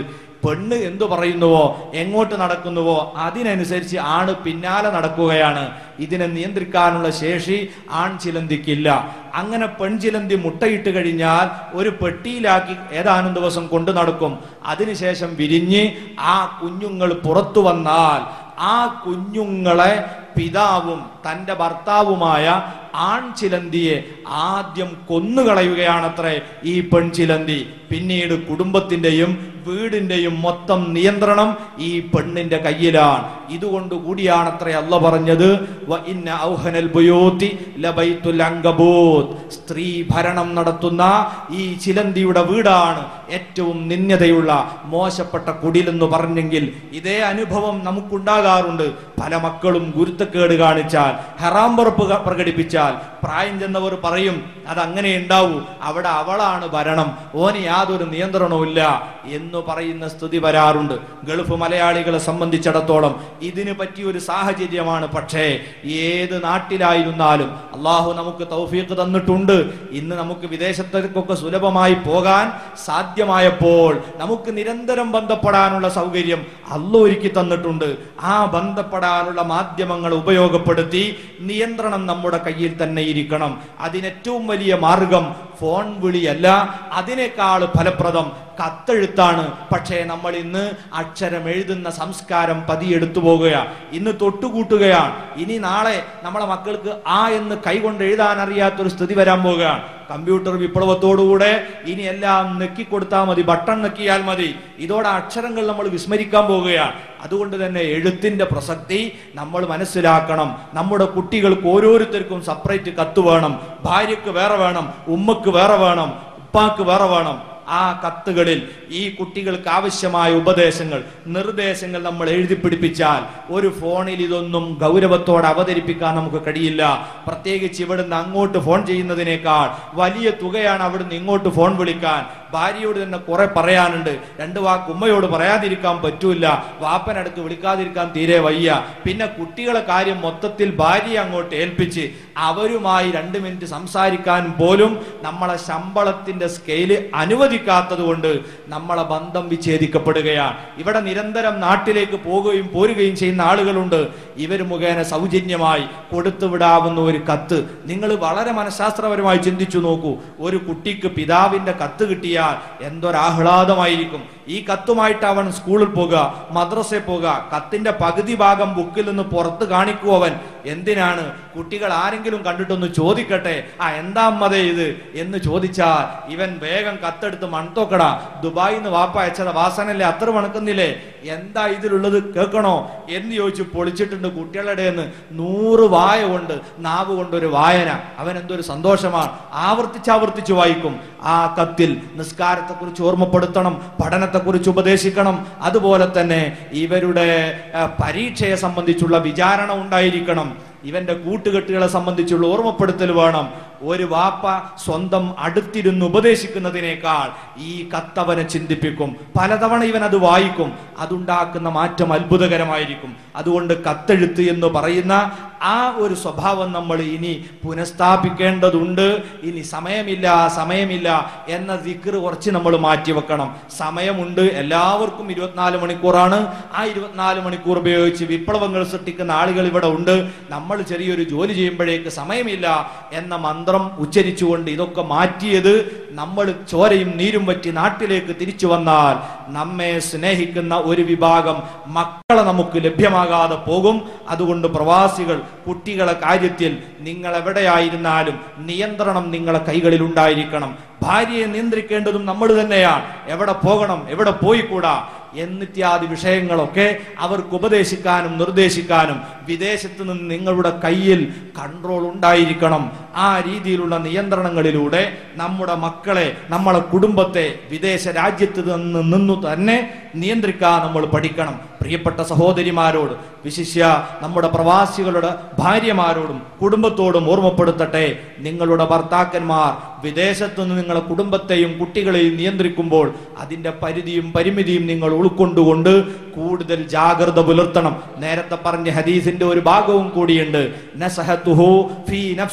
പെണ്ണ് എന്തു പറയുന്നുവോ എങ്ങോട്ട് നടക്കുന്നുവോ അതിനനുസരിച്ച് ആണ് പിന്നാലെ നടക്കുകയാണ് ഇതിനെ നിയന്ത്രിക്കാനുള്ള ശേഷി ആൺ ചിലന്തിക്കില്ല അങ്ങനെ പെൺചിലന്തി മുട്ടയിട്ട് കഴിഞ്ഞാൽ ഒരു പെട്ടിയിലാക്കി ഏതാനും ദിവസം കൊണ്ടു നടക്കും അതിനുശേഷം വിരിഞ്ഞ് ആ കുഞ്ഞുങ്ങൾ പുറത്തു വന്നാൽ ആ കുഞ്ഞുങ്ങളെ പിതാവും തന്റെ ഭർത്താവുമായ ആൺചിലന്തിയെ ആദ്യം കൊന്നുകളയുകയാണത്രേ ഈ പെൺചിലന്തി പിന്നീട് കുടുംബത്തിന്റെയും വീടിന്റെയും മൊത്തം നിയന്ത്രണം ഈ പെണ്ണിന്റെ കയ്യിലാണ് ഇതുകൊണ്ട് കൂടിയാണത്രേ അല്ല പറഞ്ഞത് "വ ഇന്ന ഔഹനൽ ബുയൂത്തി ലബൈത്തുൽ അങ്കബൂത്ത്." സ്ത്രീ ഭരണം നടത്തുന്ന ഈ ചിലന്തിയുടെ വീടാണ് ഏറ്റവും നിന്യതയുള്ള മോശപ്പെട്ട കുടിലെന്ന് പറഞ്ഞെങ്കിൽ ഇതേ അനുഭവം നമുക്കുണ്ടാകാറുണ്ട് പല മക്കളും ഗുരുത്തക്കേട് കാണിച്ചാൽ ഹറാം പുറപ്പ് ക- പ്രകടിപ്പിച്ചാൽ പ്രായം ചെന്നവർ പറയും അത് അങ്ങനെ ഉണ്ടാവൂ അവിടെ അവളാണ് ഭരണം ഓന് യാതൊരു നിയന്ത്രണവും ഇല്ല എന്ന് പറയുന്ന സ്ഥിതി വരാറുണ്ട് ഗൾഫ് മലയാളികളെ സംബന്ധിച്ചിടത്തോളം ഇതിന് പറ്റിയ ഒരു സാഹചര്യമാണ് പക്ഷേ ഏത് നാട്ടിലായിരുന്നാലും അള്ളാഹു നമുക്ക് തൗഫീഖ് തന്നിട്ടുണ്ട് ഇന്ന് നമുക്ക് വിദേശത്തേക്കൊക്കെ സുലഭമായി പോകാൻ സാധ്യമായപ്പോൾ നമുക്ക് നിരന്തരം ബന്ധപ്പെടാനുള്ള സൗകര്യം അല്ല ഒരുക്കി തന്നിട്ടുണ്ട് ആ ബന്ധപ്പെടാനുള്ള മാധ്യമങ്ങൾ ഉപയോഗപ്പെടുത്തി നിയന്ത്രണം നമ്മുടെ കയ്യിൽ തന്നെ ഇരിക്കണം അതിനേറ്റവും വലിയ മാർഗം ഫോൺ വിളിയല്ല അതിനേക്കാൾ ഫലപ്രദം കത്തെഴുത്താണ് പക്ഷേ നമ്മൾ ഇന്ന് അക്ഷരം എഴുതുന്ന സംസ്കാരം പതിയെടുത്തു പോകുകയാണ് ഇന്ന് തൊട്ടുകൂട്ടുകയാണ് ഇനി നാളെ നമ്മളെ മക്കൾക്ക് ആ എന്ന് കൈകൊണ്ട് എഴുതാൻ അറിയാത്തൊരു സ്ഥിതി വരാൻ പോകുകയാണ് കമ്പ്യൂട്ടർ വിപ്ലവത്തോടുകൂടെ ഇനി എല്ലാം നെക്കിക്കൊടുത്താൽ മതി ബട്ടൺ നെക്കിയാൽ മതി ഇതോടെ അക്ഷരങ്ങൾ നമ്മൾ വിസ്മരിക്കാൻ പോവുകയാണ് അതുകൊണ്ട് തന്നെ എഴുത്തിന്റെ പ്രസക്തി നമ്മൾ മനസ്സിലാക്കണം നമ്മുടെ കുട്ടികൾക്ക് ഓരോരുത്തർക്കും സെപ്പറേറ്റ് കത്ത് വേണം ഭാര്യക്ക് വേറെ വേണം ഉമ്മക്ക് വേറെ വേണം ഉപ്പാക്ക് വേറെ വേണം ആ കത്തുകളിൽ ഈ കുട്ടികൾക്ക് ആവശ്യമായ ഉപദേശങ്ങൾ നിർദ്ദേശങ്ങൾ നമ്മൾ എഴുതി പിടിപ്പിച്ചാൽ ഒരു ഫോണിൽ ഇതൊന്നും ഗൗരവത്തോടെ അവതരിപ്പിക്കാൻ നമുക്ക് കഴിയില്ല പ്രത്യേകിച്ച് ഇവിടുന്ന് അങ്ങോട്ട് ഫോൺ ചെയ്യുന്നതിനേക്കാൾ വലിയ തുകയാണ് അവിടുന്ന് ഇങ്ങോട്ട് ഫോൺ വിളിക്കാൻ ഭാര്യയോട് തന്നെ കുറെ പറയാനുണ്ട് രണ്ട് വാക്ക് ഉമ്മയോട് പറയാതിരിക്കാൻ പറ്റൂല വാപ്പനടുക്ക് വിളിക്കാതിരിക്കാൻ തീരെ വയ്യ പിന്നെ കുട്ടികളെ കാര്യം മൊത്തത്തിൽ ഭാര്യയെ അങ്ങോട്ട് ഏൽപ്പിച്ച് അവരുമായി രണ്ട് മിനിറ്റ് സംസാരിക്കാൻ പോലും നമ്മളെ ശമ്പളത്തിന്റെ സ്കെയില് അനുവദിക്കാത്തത് കൊണ്ട് നമ്മളെ ബന്ധം വിച്ഛേദിക്കപ്പെടുകയാണ് ഇവിടെ നിരന്തരം നാട്ടിലേക്ക് പോകുകയും പോരുകയും ചെയ്യുന്ന ആളുകളുണ്ട് ഇവർ മുഖേന സൗജന്യമായി കൊടുത്തുവിടാവുന്ന ഒരു കത്ത് നിങ്ങൾ വളരെ മനഃശാസ്ത്രപരമായി ചിന്തിച്ചു നോക്കൂ ഒരു കുട്ടിക്ക് പിതാവിന്റെ കത്ത് കിട്ടിയാൽ എന്തൊരാഹ്ലാദമായിരിക്കും ഈ കത്തുമായിട്ട് അവൻ സ്കൂളിൽ പോകുക മദ്രസയിൽ പോകുക കത്തിന്റെ പകുതി ഭാഗം ബുക്കിൽ നിന്ന് പുറത്ത് കാണിക്കൂ അവൻ എന്തിനാണ് കുട്ടികൾ ആരെങ്കിലും കണ്ടിട്ടൊന്ന് ചോദിക്കട്ടെ ആ എന്താ അമ്മതേ ഇത് എന്ന് ചോദിച്ചാൽ ഇവൻ വേഗം കത്തെടുത്ത് മൺതോക്കടാ ദുബായിൽ നിന്ന് വാപ്പ അയച്ചത് വാസനല്ലേ അത്ര മണക്കുന്നില്ലേ എന്താ ഇതിലുള്ളത് കേൾക്കണോ എന്ന് ചോദിച്ചു പൊളിച്ചിട്ടുണ്ട് കുട്ടികളുടെ എന്ന് നൂറ് വായ കൊണ്ട് നാവ് കൊണ്ടൊരു വായന അവൻ എന്തൊരു സന്തോഷമാണ് ആവർത്തിച്ച് ആവർത്തിച്ച് വായിക്കും ആ കത്തിൽ നിസ്കാരത്തെക്കുറിച്ച് ഓർമ്മപ്പെടുത്തണം പഠനത്തെക്കുറിച്ച് ഉപദേശിക്കണം അതുപോലെ തന്നെ ഇവരുടെ ആ, പരീക്ഷയെ സംബന്ധിച്ചുള്ള വിചാരണ ഉണ്ടായിരിക്കണം ഇവന്റെ കൂട്ടുകെട്ടുകളെ സംബന്ധിച്ചുള്ള ഓർമ്മപ്പെടുത്തൽ വേണം ഒരു വാപ്പ സ്വന്തം അടുത്തിരുന്ന് ഉപദേശിക്കുന്നതിനേക്കാൾ ഈ കത്തവനെ ചിന്തിപ്പിക്കും പലതവണ ഇവൻ അത് വായിക്കും അതുണ്ടാക്കുന്ന മാറ്റം അത്ഭുതകരമായിരിക്കും അതുകൊണ്ട് കത്തെഴുത്ത് എന്ന് പറയുന്ന ആ ഒരു സ്വഭാവം നമ്മൾ ഇനി പുനഃസ്ഥാപിക്കേണ്ടതുണ്ട് ഇനി സമയമില്ല സമയമില്ല എന്ന ദിക്ർ കുറച്ച് നമ്മൾ മാറ്റിവെക്കണം സമയമുണ്ട് എല്ലാവർക്കും ഇരുപത്തിനാല് മണിക്കൂറാണ് ആ ഇരുപത്തിനാല് മണിക്കൂർ ഉപയോഗിച്ച് വിപ്ലവങ്ങൾ സൃഷ്ടിക്കുന്ന ആളുകൾ ഇവിടെ ഉണ്ട് നമ്മൾ ചെറിയൊരു ജോലി ചെയ്യുമ്പോഴേക്ക് സമയമില്ല എന്ന മന്ത്രം ഉച്ചരിച്ചുകൊണ്ട് ഇതൊക്കെ മാറ്റിയത് നമ്മൾ ചോരയും നീരും പറ്റി നാട്ടിലേക്ക് തിരിച്ചു വന്നാൽ നമ്മെ സ്നേഹിക്കുന്ന ഒരു വിഭാഗം മക്കളെ നമുക്ക് ലഭ്യമാകാതെ പോകും അതുകൊണ്ട് പ്രവാസികൾ കുട്ടികളെ കാര്യത്തിൽ നിങ്ങൾ എവിടെയായിരുന്നാലും നിയന്ത്രണം നിങ്ങളെ കൈകളിൽ ഉണ്ടായിരിക്കണം ഭാര്യയെ നിയന്ത്രിക്കേണ്ടതും നമ്മൾ തന്നെയാണ് എവിടെ പോകണം എവിടെ പോയിക്കൂടാ എന്നിത്യാദി വിഷയങ്ങളൊക്കെ അവർക്ക് ഉപദേശിക്കാനും നിർദ്ദേശിക്കാനും വിദേശത്ത് നിന്ന് നിങ്ങളുടെ കയ്യിൽ കൺട്രോൾ ഉണ്ടായിരിക്കണം ആ രീതിയിലുള്ള നിയന്ത്രണങ്ങളിലൂടെ നമ്മുടെ മക്കളെ നമ്മളെ കുടുംബത്തെ വിദേശ രാജ്യത്ത് നിന്ന് നിന്നു തന്നെ നിയന്ത്രിക്കാൻ നമ്മൾ പഠിക്കണം പ്രിയപ്പെട്ട സഹോദരിമാരോട് വിശിഷ്യ നമ്മുടെ പ്രവാസികളുടെ ഭാര്യമാരോടും കുടുംബത്തോടും ഓർമ്മപ്പെടുത്തട്ടെ നിങ്ങളുടെ ഭർത്താക്കന്മാർ വിദേശത്തു നിന്ന് നിങ്ങളെ കുടുംബത്തെയും കുട്ടികളെയും നിയന്ത്രിക്കുമ്പോൾ അതിന്റെ പരിധിയും പരിമിതിയും നിങ്ങൾ ഉൾക്കൊണ്ടുകൊണ്ട് കൂടുതൽ ജാഗ്രത പുലർത്തണം നേരത്തെ പറഞ്ഞ ഹദീസിന്റെ ഒരു ഭാഗവും കൂടിയുണ്ട് നസഹത്തുഹു ഫീ നഫ്സിഹ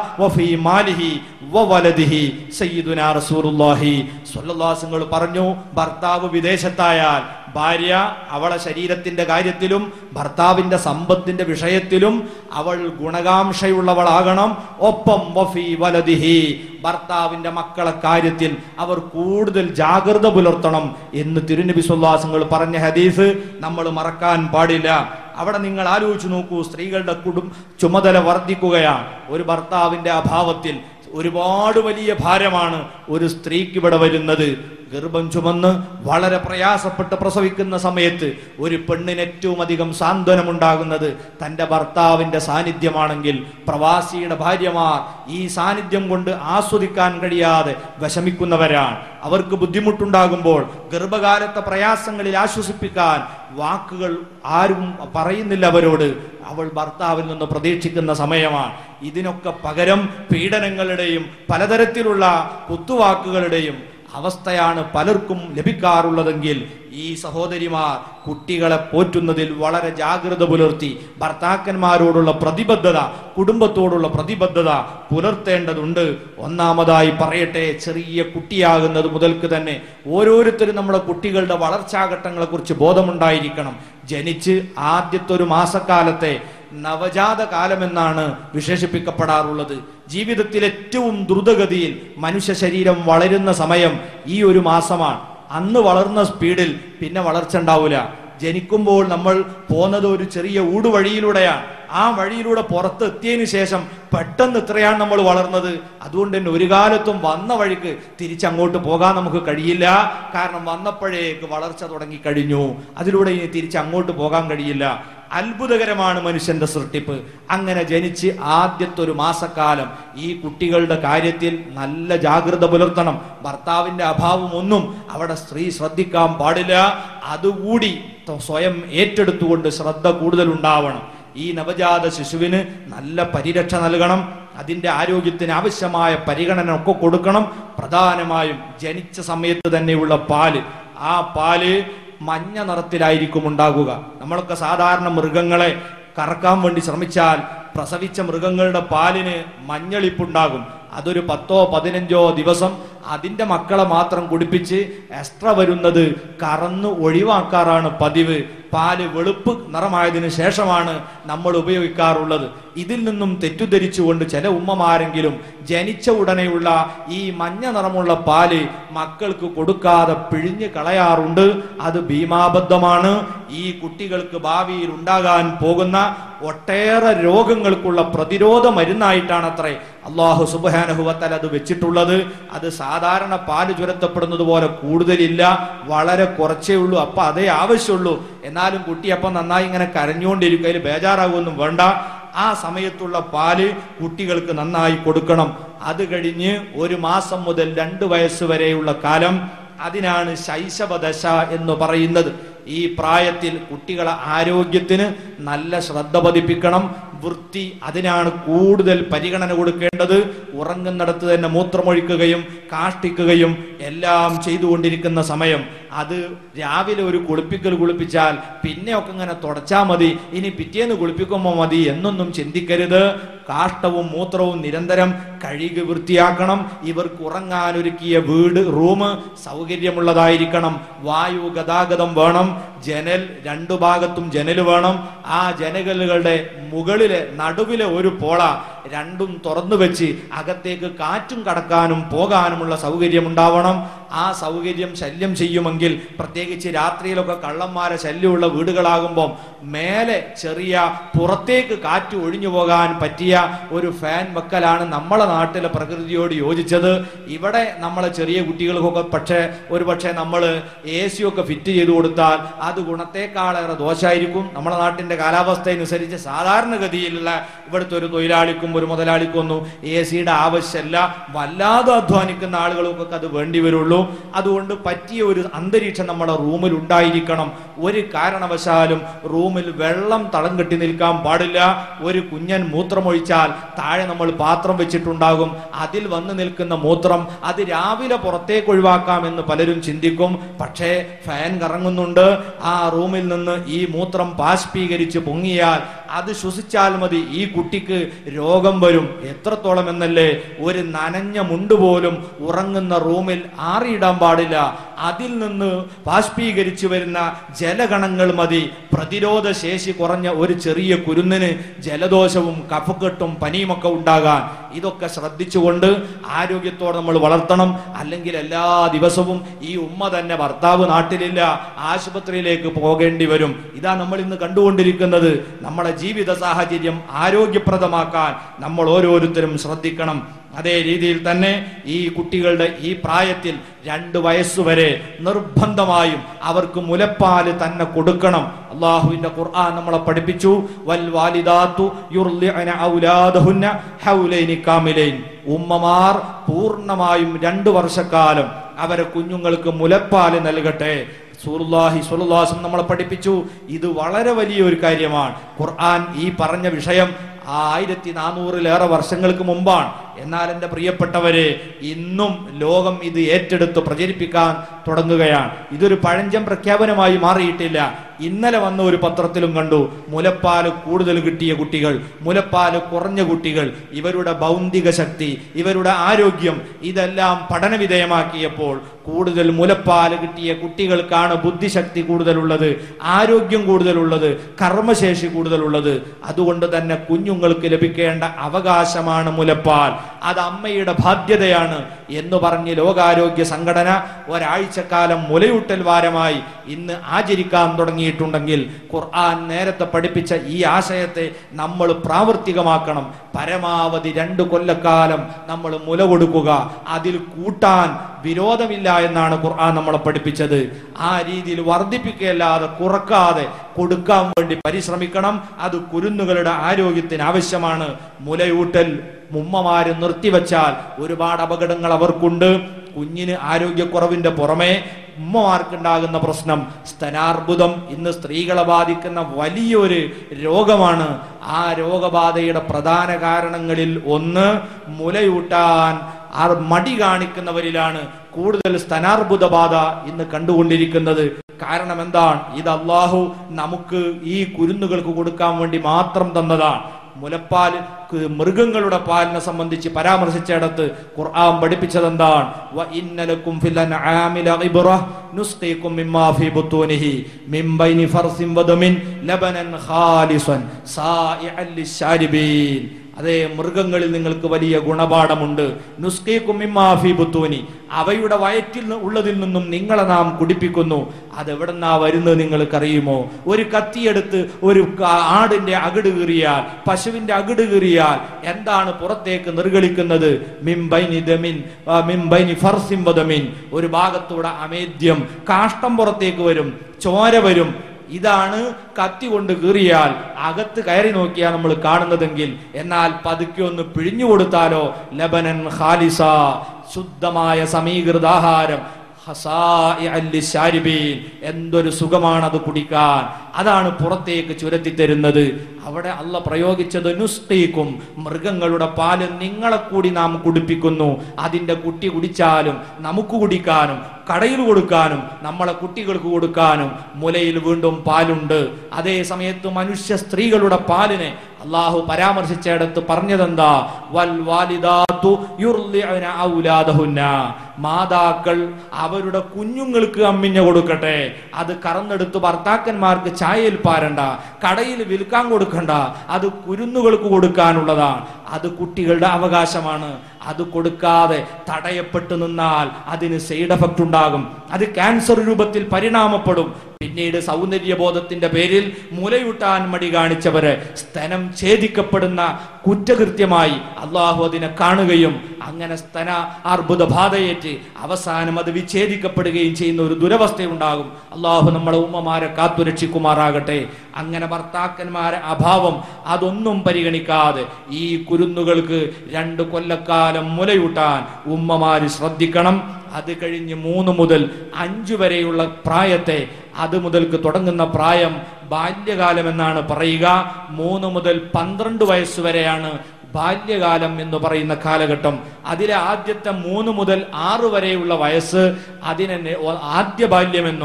വഫീ മാലിഹി വവലദിഹി സയ്യിദുനാ റസൂലുള്ളാഹി സ്വല്ലല്ലാഹു അലൈഹി വസല്ലം പറഞ്ഞു ഭർത്താവ് വിദേശത്തായാൽ ഭാര്യ അവളെ ശരീരത്തിന്റെ കാര്യത്തിലും ഭർത്താവിന്റെ സമ്പത്തിന്റെ വിഷയത്തിലും അവൾ ഗുണകാംക്ഷയുള്ളവളാകണം ഒപ്പം വഫി വലദിഹി ഭർത്താവിന്റെ മക്കളെ കാര്യത്തിൽ അവർ കൂടുതൽ ജാഗ്രത പുലർത്തണം എന്ന് തിരുനബി സുല്ലാസങ്ങൾ പറഞ്ഞ ഹദീസ് നമ്മൾ മറക്കാൻ പാടില്ല അവിടെ നിങ്ങൾ ആലോചിച്ച് നോക്കൂ സ്ത്രീകളുടെ കുടും ചുമതല വർദ്ധിക്കുകയാണ് ഒരു ഭർത്താവിന്റെ അഭാവത്തിൽ ഒരുപാട് വലിയ ഭാരമാണ് ഒരു സ്ത്രീക്ക് ഇവിടെ വരുന്നത് ഗർഭം ചുമന്ന് വളരെ പ്രയാസപ്പെട്ട് പ്രസവിക്കുന്ന സമയത്ത് ഒരു പെണ്ണിന് ഏറ്റവും അധികം സാന്ത്വനമുണ്ടാകുന്നത് തൻ്റെ ഭർത്താവിൻ്റെ സാന്നിധ്യമാണെങ്കിൽ പ്രവാസിയുടെ ഭാര്യമാർ ഈ സാന്നിധ്യം കൊണ്ട് ആസ്വദിക്കാൻ കഴിയാതെ വിഷമിക്കുന്നവരാണ് അവർക്ക് ബുദ്ധിമുട്ടുണ്ടാകുമ്പോൾ ഗർഭകാലത്തെ പ്രയാസങ്ങളിൽ ആശ്വസിപ്പിക്കാൻ വാക്കുകൾ ആരും പറയുന്നില്ല അവരോട് അവൾ ഭർത്താവിൽ നിന്ന് പ്രതീക്ഷിക്കുന്ന സമയമാണ് ഇതിനൊക്കെ പകരം പീഡനങ്ങളുടെയും പലതരത്തിലുള്ള കുത്തുവാക്കുകളുടെയും അവസ്ഥയാണ് പലർക്കും ലഭിക്കാറുള്ളതെങ്കിൽ ഈ സഹോദരിമാർ കുട്ടികളെ പോറ്റുന്നതിൽ വളരെ ജാഗ്രത പുലർത്തി ഭർത്താക്കന്മാരോടുള്ള പ്രതിബദ്ധത കുടുംബത്തോടുള്ള പ്രതിബദ്ധത പുലർത്തേണ്ടതുണ്ട് ഒന്നാമതായി പറയട്ടെ ചെറിയ കുട്ടിയാകുന്നത് മുതൽക്ക് തന്നെ ഓരോരുത്തരും നമ്മുടെ കുട്ടികളുടെ വളർച്ചാഘട്ടങ്ങളെ കുറിച്ച് ബോധമുണ്ടായിരിക്കണം ജനിച്ച് ആദ്യത്തെ ഒരു മാസക്കാലത്തെ നവജാത കാലമെന്നാണ് വിശേഷിപ്പിക്കപ്പെടാറുള്ളത് ജീവിതത്തിൽ ഏറ്റവും ദ്രുതഗതിയിൽ മനുഷ്യ ശരീരം വളരുന്ന സമയം ഈ ഒരു മാസമാണ് അന്ന് വളർന്ന സ്പീഡിൽ പിന്നെ വളർച്ച ഉണ്ടാവില്ല ജനിക്കുമ്പോൾ നമ്മൾ പോകുന്നത് ഒരു ചെറിയ ഊടുവഴിയിലൂടെയാണ് ആ വഴിയിലൂടെ പുറത്ത് എത്തിയതിനു ശേഷം പെട്ടെന്ന് ഇത്രയാണ് നമ്മൾ വളർന്നത് അതുകൊണ്ട് തന്നെ ഒരു കാലത്തും വന്ന വഴിക്ക് തിരിച്ചങ്ങോട്ട് പോകാൻ നമുക്ക് കഴിയില്ല കാരണം വന്നപ്പോഴേക്ക് വളർച്ച തുടങ്ങി കഴിഞ്ഞു അതിലൂടെ ഇനി തിരിച്ച് അങ്ങോട്ട് പോകാൻ കഴിയില്ല അത്ഭുതകരമാണ് മനുഷ്യന്റെ സൃഷ്ടിപ്പ് അങ്ങനെ ജനിച്ച് ആദ്യത്തെ ഒരു മാസക്കാലം ഈ കുട്ടികളുടെ കാര്യത്തിൽ നല്ല ജാഗ്രത പുലർത്തണം ഭർത്താവിന്റെ അഭാവം ഒന്നും അവിടെ സ്ത്രീ ശ്രദ്ധിക്കാൻ പാടില്ല അതുകൂടി സ്വയം ഏറ്റെടുത്തുകൊണ്ട് ശ്രദ്ധ കൂടുതൽ ഉണ്ടാവണം ഈ നവജാത ശിശുവിന് നല്ല പരിരക്ഷ നൽകണം അതിന്റെ ആരോഗ്യത്തിന് ആവശ്യമായ പരിഗണന ഒക്കെ കൊടുക്കണം പ്രധാനമായും ജനിച്ച സമയത്ത് തന്നെയുള്ള പാല് ആ പാല് മഞ്ഞ നിറത്തിലായിരിക്കും ഉണ്ടാകുക നമ്മളൊക്കെ സാധാരണ മൃഗങ്ങളെ കറക്കാൻ വേണ്ടി ശ്രമിച്ചാൽ പ്രസവിച്ച മൃഗങ്ങളുടെ പാലിന് മഞ്ഞളിപ്പുണ്ടാകും അതൊരു പത്തോ പതിനഞ്ചോ ദിവസം അതിന്റെ മക്കളെ മാത്രം കുടിപ്പിച്ച് എക്സ്ട്രാ വരുന്നത് കറന്ന് ഒഴിവാക്കാറാണ് പതിവ് പാല് വെളുപ്പ് നിറമായതിനു ശേഷമാണ് നമ്മൾ ഉപയോഗിക്കാറുള്ളത് ഇതിൽ നിന്നും തെറ്റുധരിച്ചുകൊണ്ട് ചില ഉമ്മമാരെങ്കിലും ജനിച്ച ഉടനെയുള്ള ഈ മഞ്ഞ നിറമുള്ള പാല് മക്കൾക്ക് കൊടുക്കാതെ പിഴിഞ്ഞ് കളയാറുണ്ട് അത് ഭീമാബദ്ധമാണ് ഈ കുട്ടികൾക്ക് ഭാവിയിൽ ഉണ്ടാകാൻ പോകുന്ന ഒട്ടേറെ രോഗങ്ങൾക്കുള്ള പ്രതിരോധ മരുന്നായിട്ടാണ് അത്രേ അള്ളാഹു സുബാനഹുവത്തൽ അത് വെച്ചിട്ടുള്ളത് അത് സാധാരണ പാല് ചുരത്തപ്പെടുന്നത് പോലെ കൂടുതലില്ല വളരെ കുറച്ചേ ഉള്ളൂ അപ്പൊ അതേ ആവശ്യമുള്ളൂ എന്നാലും കുട്ടി അപ്പം നന്നായി ഇങ്ങനെ കരഞ്ഞുകൊണ്ടിരിക്കും അതിൽ ബേജാറാകുമൊന്നും വേണ്ട ആ സമയത്തുള്ള പാല് കുട്ടികൾക്ക് നന്നായി കൊടുക്കണം അത് കഴിഞ്ഞ് ഒരു മാസം മുതൽ രണ്ട് വയസ്സ് വരെയുള്ള കാലം അതിനാണ് ശൈശവദശ എന്ന് പറയുന്നത് ഈ പ്രായത്തിൽ കുട്ടികളെ ആരോഗ്യത്തിന് നല്ല ശ്രദ്ധ പതിപ്പിക്കണം വൃത്തി അതിനാണ് കൂടുതൽ പരിഗണന കൊടുക്കേണ്ടത് ഉറങ്ങുന്നിടത്ത് തന്നെ മൂത്രമൊഴിക്കുകയും കാഷ്ടിക്കുകയും എല്ലാം ചെയ്തുകൊണ്ടിരിക്കുന്ന സമയം അത് രാവിലെ ഒരു കുളിപ്പിക്കൽ കുളിപ്പിച്ചാൽ പിന്നെയൊക്കെ ഇങ്ങനെ തുടച്ചാൽ മതി ഇനി പിറ്റേന്ന് കുളിപ്പിക്കുമ്പോൾ മതി എന്നൊന്നും ചിന്തിക്കരുത് കാഷ്ടവും മൂത്രവും നിരന്തരം കഴുകി വൃത്തിയാക്കണം ഇവർക്ക് ഉറങ്ങാൻ ഒരുക്കിയ വീട് റൂം സൗകര്യമുള്ളതായിരിക്കണം വായു ഗതാഗതം വേണം ജനൽ രണ്ടു ഭാഗത്തും ജനൽ വേണം ആ ജനലുകളുടെ മുകളിലെ നടുവിലെ ഒരു പോള രണ്ടും തുറന്നു വെച്ച് അകത്തേക്ക് കാറ്റും കടക്കാനും പോകാനുമുള്ള സൗകര്യം ഉണ്ടാവണം ആ സൗകര്യം ശല്യം ചെയ്യുമെങ്കിൽ പ്രത്യേകിച്ച് രാത്രിയിലൊക്കെ കള്ളന്മാരെ ശല്യമുള്ള വീടുകളാകുമ്പോൾ മേലെ ചെറിയ പുറത്തേക്ക് കാറ്റ് ഒഴിഞ്ഞു പോകാൻ പറ്റിയ ഒരു ഫാൻ വെക്കലാണ് നമ്മളെ നാട്ടിലെ പ്രകൃതിയോട് യോജിച്ചത് ഇവിടെ നമ്മളെ ചെറിയ കുട്ടികൾക്കൊക്കെ പക്ഷേ ഒരു പക്ഷേ നമ്മൾ എ സി ഒക്കെ ഫിറ്റ് ചെയ്ത് കൊടുത്താൽ അത് ഗുണത്തേക്കാളേറെ ദോഷമായിരിക്കും നമ്മുടെ നാട്ടിന്റെ കാലാവസ്ഥ അനുസരിച്ച് സാധാരണഗതിയിലുള്ള ഇവിടുത്തെ ഒരു തൊഴിലാളിക്കും ഒരു മുതലാളിക്കും ഒന്നും എ സിയുടെ ആവശ്യമല്ല വല്ലാതെ അധ്വാനിക്കുന്ന ആളുകൾക്കൊക്കെ അത് വേണ്ടി വരുള്ളൂ അതുകൊണ്ട് പറ്റിയ ഒരു അന്തരീക്ഷം നമ്മുടെ റൂമിൽ ഉണ്ടായിരിക്കണം ഒരു കാരണവശാലും റൂമിൽ വെള്ളം തളം കെട്ടി നിൽക്കാൻ പാടില്ല ഒരു കുഞ്ഞൻ മൂത്രമൊഴിച്ചാൽ താഴെ നമ്മൾ പാത്രം വെച്ചിട്ടുണ്ടാകും അതിൽ വന്ന് നിൽക്കുന്ന മൂത്രം അത് രാവിലെ പുറത്തേക്ക് ഒഴിവാക്കാം എന്ന് പലരും ചിന്തിക്കും പക്ഷേ ഫാൻ കറങ്ങുന്നുണ്ട് ആ റൂമിൽ നിന്ന് ഈ മൂത്രം ബാഷ്പീകരിച്ച് പൊങ്ങിയാൽ അത് ശ്വസിച്ചാൽ മതി ഈ കുട്ടിക്ക് രോഗ രോഗം വരും എത്രത്തോളം എന്നല്ലേ ഒരു നനഞ്ഞ മുണ്ട് പോലും ഉറങ്ങുന്ന റൂമിൽ ആറിയിടാൻ പാടില്ല അതിൽ നിന്ന് ബാഷ്പീകരിച്ചു വരുന്ന ജലഗണങ്ങൾ മതി പ്രതിരോധ ശേഷി കുറഞ്ഞ ഒരു ചെറിയ കുരുന്നിന് ജലദോഷവും കഫക്കെട്ടും പനിയുമൊക്കെ ഉണ്ടാകാൻ ഇതൊക്കെ ശ്രദ്ധിച്ചുകൊണ്ട് ആരോഗ്യത്തോടെ നമ്മൾ വളർത്തണം അല്ലെങ്കിൽ എല്ലാ ദിവസവും ഈ ഉമ്മ തന്നെ ഭർത്താവ് നാട്ടിലില്ല ആശുപത്രിയിലേക്ക് പോകേണ്ടി വരും ഇതാ നമ്മൾ ഇന്ന് കണ്ടുകൊണ്ടിരിക്കുന്നത് നമ്മുടെ ജീവിത സാഹചര്യം ആരോഗ്യപ്രദമാക്കാൻ നമ്മൾ ഓരോരുത്തരും ശ്രദ്ധിക്കണം അതേ രീതിയിൽ തന്നെ ഈ കുട്ടികളുടെ ഈ പ്രായത്തിൽ രണ്ട് വയസ്സുവരെ നിർബന്ധമായും അവർക്ക് മുലപ്പാല് തന്നെ കൊടുക്കണം അള്ളാഹുവിന്റെ ഖുർആൻ നമ്മളെ പഠിപ്പിച്ചു വൽ വാലിദാത്തു യുർലിഅന ഔലാദഹുന്ന ഹൗലൈനി കാമിലൈൻ ഉമ്മമാർ പൂർണ്ണമായും രണ്ടു വർഷക്കാലം അവരെ കുഞ്ഞുങ്ങൾക്ക് മുലപ്പാല് നൽകട്ടെ സൂറുല്ലാഹി സ്വലുല്ലാസും നമ്മളെ പഠിപ്പിച്ചു ഇത് വളരെ വലിയ ഒരു കാര്യമാണ് ഖുർആൻ ഈ പറഞ്ഞ വിഷയം ആയിരത്തി നാനൂറിലേറെ വർഷങ്ങൾക്ക് മുമ്പാണ് എന്നാൽ എൻ്റെ പ്രിയപ്പെട്ടവരെ ഇന്നും ലോകം ഇത് ഏറ്റെടുത്ത് പ്രചരിപ്പിക്കാൻ തുടങ്ങുകയാണ് ഇതൊരു പഴഞ്ചൻ പ്രഖ്യാപനമായി മാറിയിട്ടില്ല ഇന്നലെ വന്ന ഒരു പത്രത്തിലും കണ്ടു മുലപ്പാല് കൂടുതൽ കിട്ടിയ കുട്ടികൾ മുലപ്പാല് കുറഞ്ഞ കുട്ടികൾ ഇവരുടെ ബൗദ്ധിക ശക്തി ഇവരുടെ ആരോഗ്യം ഇതെല്ലാം പഠന വിധേയമാക്കിയപ്പോൾ കൂടുതൽ മുലപ്പാല് കിട്ടിയ കുട്ടികൾക്കാണ് ബുദ്ധിശക്തി കൂടുതലുള്ളത് ആരോഗ്യം കൂടുതലുള്ളത് കർമ്മശേഷി കൂടുതലുള്ളത് അതുകൊണ്ട് തന്നെ കുഞ്ഞുങ്ങൾക്ക് ലഭിക്കേണ്ട അവകാശമാണ് മുലപ്പാൽ അത് അമ്മയുടെ ബാധ്യതയാണ് എന്ന് പറഞ്ഞ് ലോകാരോഗ്യ സംഘടന ഒരാഴ്ചക്കാലം മുലയൂട്ടൽ വാരമായി ഇന്ന് ആചരിക്കാൻ തുടങ്ങിയിട്ടുണ്ടെങ്കിൽ ഖുർആൻ നേരത്തെ പഠിപ്പിച്ച ഈ ആശയത്തെ നമ്മൾ പ്രാവർത്തികമാക്കണം പരമാവധി രണ്ട് കൊല്ലക്കാലം നമ്മൾ മുല കൊടുക്കുക അതിൽ കൂട്ടാൻ വിരോധമില്ല എന്നാണ് ഖുർആൻ നമ്മളെ പഠിപ്പിച്ചത് ആ രീതിയിൽ വർദ്ധിപ്പിക്കുകയല്ലാതെ കുറക്കാതെ കൊടുക്കാൻ വേണ്ടി പരിശ്രമിക്കണം അത് കുരുന്നുകളുടെ ആരോഗ്യത്തിന് ആവശ്യമാണ് മുലയൂട്ടൽ മുമ്മമാര് നിർത്തിവെച്ചാൽ ഒരുപാട് അപകടങ്ങൾ അവർക്കുണ്ട് കുഞ്ഞിന് ആരോഗ്യക്കുറവിന്റെ പുറമെ ഉമ്മമാർക്കുണ്ടാകുന്ന പ്രശ്നം സ്തനാർബുദം ഇന്ന് സ്ത്രീകളെ ബാധിക്കുന്ന വലിയൊരു രോഗമാണ് ആ രോഗബാധയുടെ പ്രധാന കാരണങ്ങളിൽ ഒന്ന് മുലയൂട്ടാൻ ആ മടി കാണിക്കുന്നവരിലാണ് കൂടുതൽ സ്തനാർബുദ ബാധ ഇന്ന് കണ്ടുകൊണ്ടിരിക്കുന്നത് കാരണം എന്താണ് ഇത് അള്ളാഹു നമുക്ക് ഈ കുരുന്നുകൾക്ക് കൊടുക്കാൻ വേണ്ടി മാത്രം തന്നതാണ് മുലപ്പാൽ ക്ക് മൃഗങ്ങളുടെ പാലിനെ സംബന്ധിച്ച് പരാമർശിച്ചിടത്ത് ഖുർആൻ പഠിപ്പിച്ചത് എന്താണ് വ ഇന്നലക്കും ഫിൽ അൻആമി ലഇബ്റ നുസ്ഖീകും മിമ്മാ ഫീ ബുത്തൂനിഹി മിൻ ബൈനി ഫർസിൻ വദമിൻ ലബനൻ ഖാലിസൻ സായിഅൻ ലിശാരിബീൻ അതേ മൃഗങ്ങളിൽ നിങ്ങൾക്ക് വലിയ ഗുണപാഠമുണ്ട് നുസ്കീക്കും മിമ്മാഫി ബുത്തൂനി അവയുടെ വയറ്റിൽ നി- ഉള്ളതിൽ നിന്നും നിങ്ങളെ നാം കുടിപ്പിക്കുന്നു അതെവിടെന്നാ വരുന്നത് നിങ്ങൾക്കറിയുമോ ഒരു കത്തിയെടുത്ത് ഒരു ക- ആടിന്റെ അകിട് കീറിയാൽ പശുവിന്റെ അകിട് കീറിയാൽ എന്താണ് പുറത്തേക്ക് നിർഗളിക്കുന്നത് മിംബൈനി ദമിൻ ആ, മിംബൈനി ഫർസിം വദമിൻ ഒരു ഭാഗത്തൂടെ അമേദ്യം കാഷ്ടം പുറത്തേക്ക് വരും ചോര വരും ഇതാണ് കത്തി കൊണ്ട് കീറിയാൽ അകത്ത് കയറി നോക്കിയാൽ നമ്മൾ കാണുന്നതെങ്കിൽ എന്നാൽ പതുക്കെ ഒന്ന് പിഴിഞ്ഞു കൊടുത്താലോ ലബനൻ ഖാലിസ ശുദ്ധമായ സമീകൃതാഹാരം ഹസായിഅൻ ലിശാരിബീൻ. എന്തൊരു സുഖമാണ് അത് കുടിക്കാൻ അതാണ് പുറത്തേക്ക് ചുരത്തി തരുന്നത് അവിടെ അല്ല പ്രയോഗിച്ചത് നുസ്തീക്കും മൃഗങ്ങളുടെ പാല് നിങ്ങളെ കൂടി നാം കുടിപ്പിക്കുന്നു അതിന്റെ കുട്ടി കുടിച്ചാലും നമുക്ക് കുടിക്കാനും കടയിൽ കൊടുക്കാനും നമ്മളെ കുട്ടികൾക്ക് കൊടുക്കാനും മുലയിൽ വീണ്ടും പാലുണ്ട് അതേ സമയത്ത് മനുഷ്യ സ്ത്രീകളുടെ പാലിനെ അള്ളാഹു പരാമർശിച്ചിടത്ത് പറഞ്ഞതെന്താ വൽ വാലിദാത്തു യുർലിഅന ഔലാദഹുന്ന മാതാക്കൾ അവരുടെ കുഞ്ഞുങ്ങൾക്ക് അമ്മിഞ്ഞ കൊടുക്കട്ടെ അത് കറന്നെടുത്ത് ഭർത്താക്കന്മാർക്ക് ചായയിൽ പാരണ്ട കടയിൽ വിൽക്കാൻ കൊടുക്കണ്ട അത് കുരുന്നുകൾക്ക് കൊടുക്കാനുള്ളതാണ് അത് കുട്ടികളുടെ അവകാശമാണ് അത് കൊടുക്കാതെ തടയപ്പെട്ടു നിന്നാൽ അതിന് സൈഡ് എഫക്റ്റ് ഉണ്ടാകും അത് ക്യാൻസർ രൂപത്തിൽ പരിണാമപ്പെടും പിന്നീട് സൗന്ദര്യബോധത്തിന്റെ പേരിൽ മുലയൂട്ടാൻ മടി കാണിച്ചവരെ സ്തനം ഛേദിക്കപ്പെടുന്ന കുറ്റകൃത്യമായി അള്ളാഹു അതിനെ കാണുകയും അങ്ങനെ സ്തന അർബുദ ബാധയേറ്റ് അവസാനം അത് വിച്ഛേദിക്കപ്പെടുകയും ചെയ്യുന്ന ഒരു ദുരവസ്ഥയുണ്ടാകും അള്ളാഹു നമ്മളെ ഉമ്മമാരെ കാത്തുരക്ഷിക്കുമാറാകട്ടെ അങ്ങനെ ഭർത്താക്കന്മാരെ അഭാവം അതൊന്നും പരിഗണിക്കാതെ ഈ കുരുന്നുകൾക്ക് രണ്ട് കൊല്ലക്കാലം മുലയൂട്ടാൻ ഉമ്മമാര് ശ്രദ്ധിക്കണം അത് കഴിഞ്ഞ് മൂന്ന് മുതൽ അഞ്ചു വരെയുള്ള പ്രായത്തെ അത് മുതൽക്ക് തുടങ്ങുന്ന പ്രായം ബാല്യകാലം എന്നാണ് പറയുക മൂന്ന് മുതൽ പന്ത്രണ്ട് വയസ്സ് വരെയാണ് ബാല്യകാലം എന്ന് പറയുന്ന കാലഘട്ടം അതിലെ ആദ്യത്തെ മൂന്ന് മുതൽ ആറ് വരെയുള്ള വയസ്സ് അതിനെ നെ- ഒ- ആദ്യ ബാല്യമെന്നും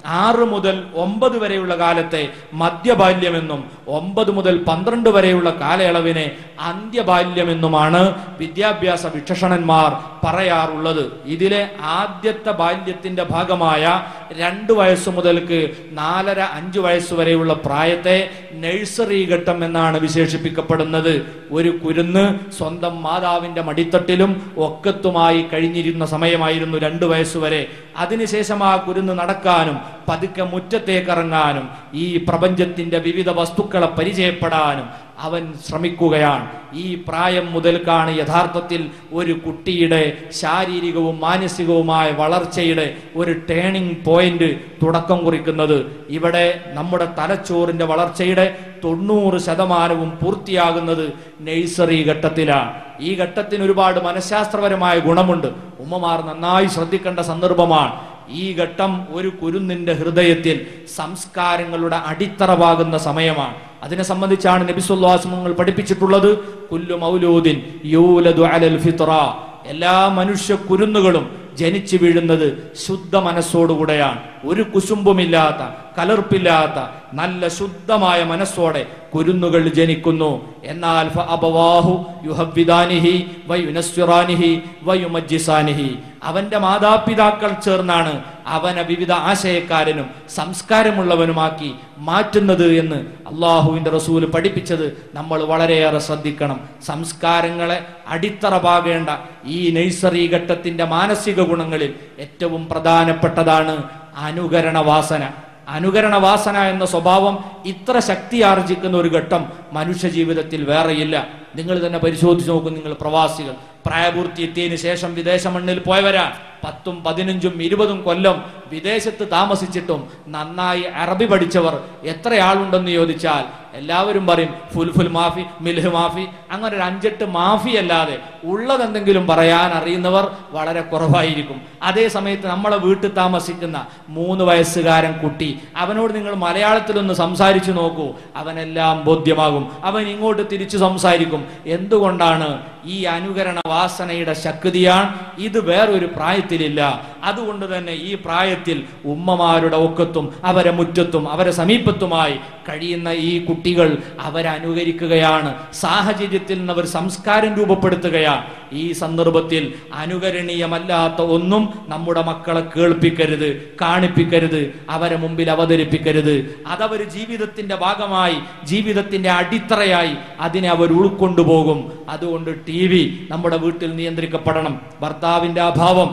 ആറ് മുതൽ ഒമ്പത് വരെയുള്ള കാലത്തെ മധ്യബാല്യമെന്നും ഒമ്പത് മുതൽ പന്ത്രണ്ട് വരെയുള്ള കാലയളവിനെ അന്ത്യബാല്യമെന്നുമാണ് വിദ്യാഭ്യാസ വിക്ഷണന്മാർ പറയാറുള്ളത് ഇതിലെ ആദ്യത്തെ ബാല്യത്തിന്റെ ഭാഗമായ രണ്ട് വയസ്സ് മുതൽക്ക് നാലര അഞ്ചു വയസ്സ് വരെയുള്ള പ്രായത്തെ നഴ്സറി ഘട്ടം എന്നാണ് വിശേഷിപ്പിക്കപ്പെടുന്നത് ഒരു കുരുന്ന് സ്വന്തം മാതാവിന്റെ മടിത്തട്ടിലും ഒക്കത്തുമായി കഴിഞ്ഞിരുന്ന സമയമായിരുന്നു രണ്ടു വയസ്സുവരെ അതിനുശേഷം ആ കുരുന്ന് നടക്കാനും പതുക്കെ മുറ്റത്തേക്ക് ഇറങ്ങാനും ഈ പ്രപഞ്ചത്തിന്റെ വിവിധ വസ്തുക്കളെ പരിചയപ്പെടാനും അവൻ ശ്രമിക്കുകയാണ് ഈ പ്രായം മുതൽക്കാണ് യഥാർത്ഥത്തിൽ ഒരു കുട്ടിയുടെ ശാരീരികവും മാനസികവുമായ വളർച്ചയുടെ ഒരു ടേണിംഗ് പോയിന്റ് തുടക്കം കുറിക്കുന്നത് ഇവിടെ നമ്മുടെ തലച്ചോറിന്റെ വളർച്ചയുടെ തൊണ്ണൂറ് ശതമാനവും പൂർത്തിയാകുന്നത് നഴ്സറി ഘട്ടത്തിലാണ് ഈ ഘട്ടത്തിന് ഒരുപാട് മനഃശാസ്ത്രപരമായ ഗുണമുണ്ട് ഉമ്മമാർ നന്നായി ശ്രദ്ധിക്കേണ്ട സന്ദർഭമാണ് ഈ ഘട്ടം ഒരു കുരുന്നിന്റെ ഹൃദയത്തിൽ സംസ്കാരങ്ങളുടെ അടിത്തറവാകുന്ന സമയമാണ് അതിനെ സംബന്ധിച്ചാണ് നബിസുല്ലാസ്മങ്ങൾ പഠിപ്പിച്ചിട്ടുള്ളത് കുല്ലു മൗലൂദിൻ യൂലദു അലൽ ഫിത്ര എല്ലാ മനുഷ്യ കുരുന്നുകളും ജനിച്ചു വീഴുന്നത് ശുദ്ധ മനസ്സോടുകൂടെയാണ് ഒരു കുശുമ്പുമില്ലാത്ത കലർപ്പില്ലാത്ത നല്ല ശുദ്ധമായ മനസ്സോടെ കുരുന്നുകൾ ജനിക്കുന്നു എന്നാൽ ഫ അബവാഹു യുഹബ്ബിദാനിഹി വയുനസ്വിറാനിഹി വയുമജ്ജിസാനിഹി അവന്റെ മാതാപിതാക്കൾ ചേർന്നാണ് അവനെ വിവിധ ആശയക്കാരനും സംസ്കാരമുള്ളവനുമാക്കി മാറ്റുന്നത് എന്ന് അള്ളാഹുവിന്റെ റസൂല് പഠിപ്പിച്ചത് നമ്മൾ വളരെയേറെ ശ്രദ്ധിക്കണം സംസ്കാരങ്ങളെ അടിത്തറ പാകേണ്ട ഈ നഴ്സറി ഘട്ടത്തിന്റെ മാനസിക ഗുണങ്ങളിൽ ഏറ്റവും പ്രധാനപ്പെട്ടതാണ് അനുകരണ വാസന അനുകരണ വാസന എന്ന സ്വഭാവം ഇത്ര ശക്തി ആർജിക്കുന്ന ഒരു ഘട്ടം മനുഷ്യ ജീവിതത്തിൽ വേറെയില്ല നിങ്ങൾ തന്നെ പരിശോധിച്ച് നോക്കും നിങ്ങൾ പ്രവാസികൾ പ്രായപൂർത്തി എത്തിയതിനു ശേഷം വിദേശ മണ്ണിൽ പോയവരാ പത്തും പതിനഞ്ചും ഇരുപതും കൊല്ലം വിദേശത്ത് താമസിച്ചിട്ടും നന്നായി അറബി പഠിച്ചവർ എത്ര ആളുണ്ടെന്ന് ചോദിച്ചാൽ എല്ലാവരും പറയും ഫുൽഫുൽ മാഫി മിൽഹ് മാഫി അങ്ങനെ ഒരു അഞ്ചെട്ട് മാഫി അല്ലാതെ ഉള്ളതെന്തെങ്കിലും പറയാൻ അറിയുന്നവർ വളരെ കുറവായിരിക്കും അതേ സമയത്ത് നമ്മളെ വീട്ടിൽ താമസിക്കുന്ന മൂന്ന് വയസ്സുകാരൻ കുട്ടി അവനോട് നിങ്ങൾ മലയാളത്തിലൊന്ന് സംസാരിച്ചു നോക്കൂ അവനെല്ലാം ബോധ്യമാകും അവൻ ഇങ്ങോട്ട് തിരിച്ചു സംസാരിക്കും എന്തുകൊണ്ടാണ് ഈ അനുകരണ വാസനയുടെ ശക്തിയാണ് ഇത് വേറൊരു പ്രായത്തിലില്ല അതുകൊണ്ട് തന്നെ ഈ പ്രായത്തിൽ ഉമ്മമാരുടെ ഒക്കത്തും അവരെ മുറ്റത്തും അവരെ സമീപത്തുമായി കഴിയുന്ന ഈ കുട്ടികൾ അവരെ അനുകരിക്കുകയാണ് സാഹചര്യത്തിൽ നിന്ന് അവർ സംസ്കാരം രൂപപ്പെടുത്തുകയാണ് ഈ സന്ദർഭത്തിൽ അനുകരണീയമല്ലാത്ത ഒന്നും നമ്മുടെ മക്കളെ കേൾപ്പിക്കരുത് കാണിപ്പിക്കരുത് അവരെ മുമ്പിൽ അവതരിപ്പിക്കരുത് അതവർ ജീവിതത്തിന്റെ ഭാഗമായി ജീവിതത്തിന്റെ അടിത്തറയായി അതിനെ അവർ ഉൾക്കൊണ്ടുപോകും അതുകൊണ്ട് ടി വി നമ്മുടെ വീട്ടിൽ നിയന്ത്രിക്കപ്പെടണം ഭർത്താവിന്റെ അഭാവം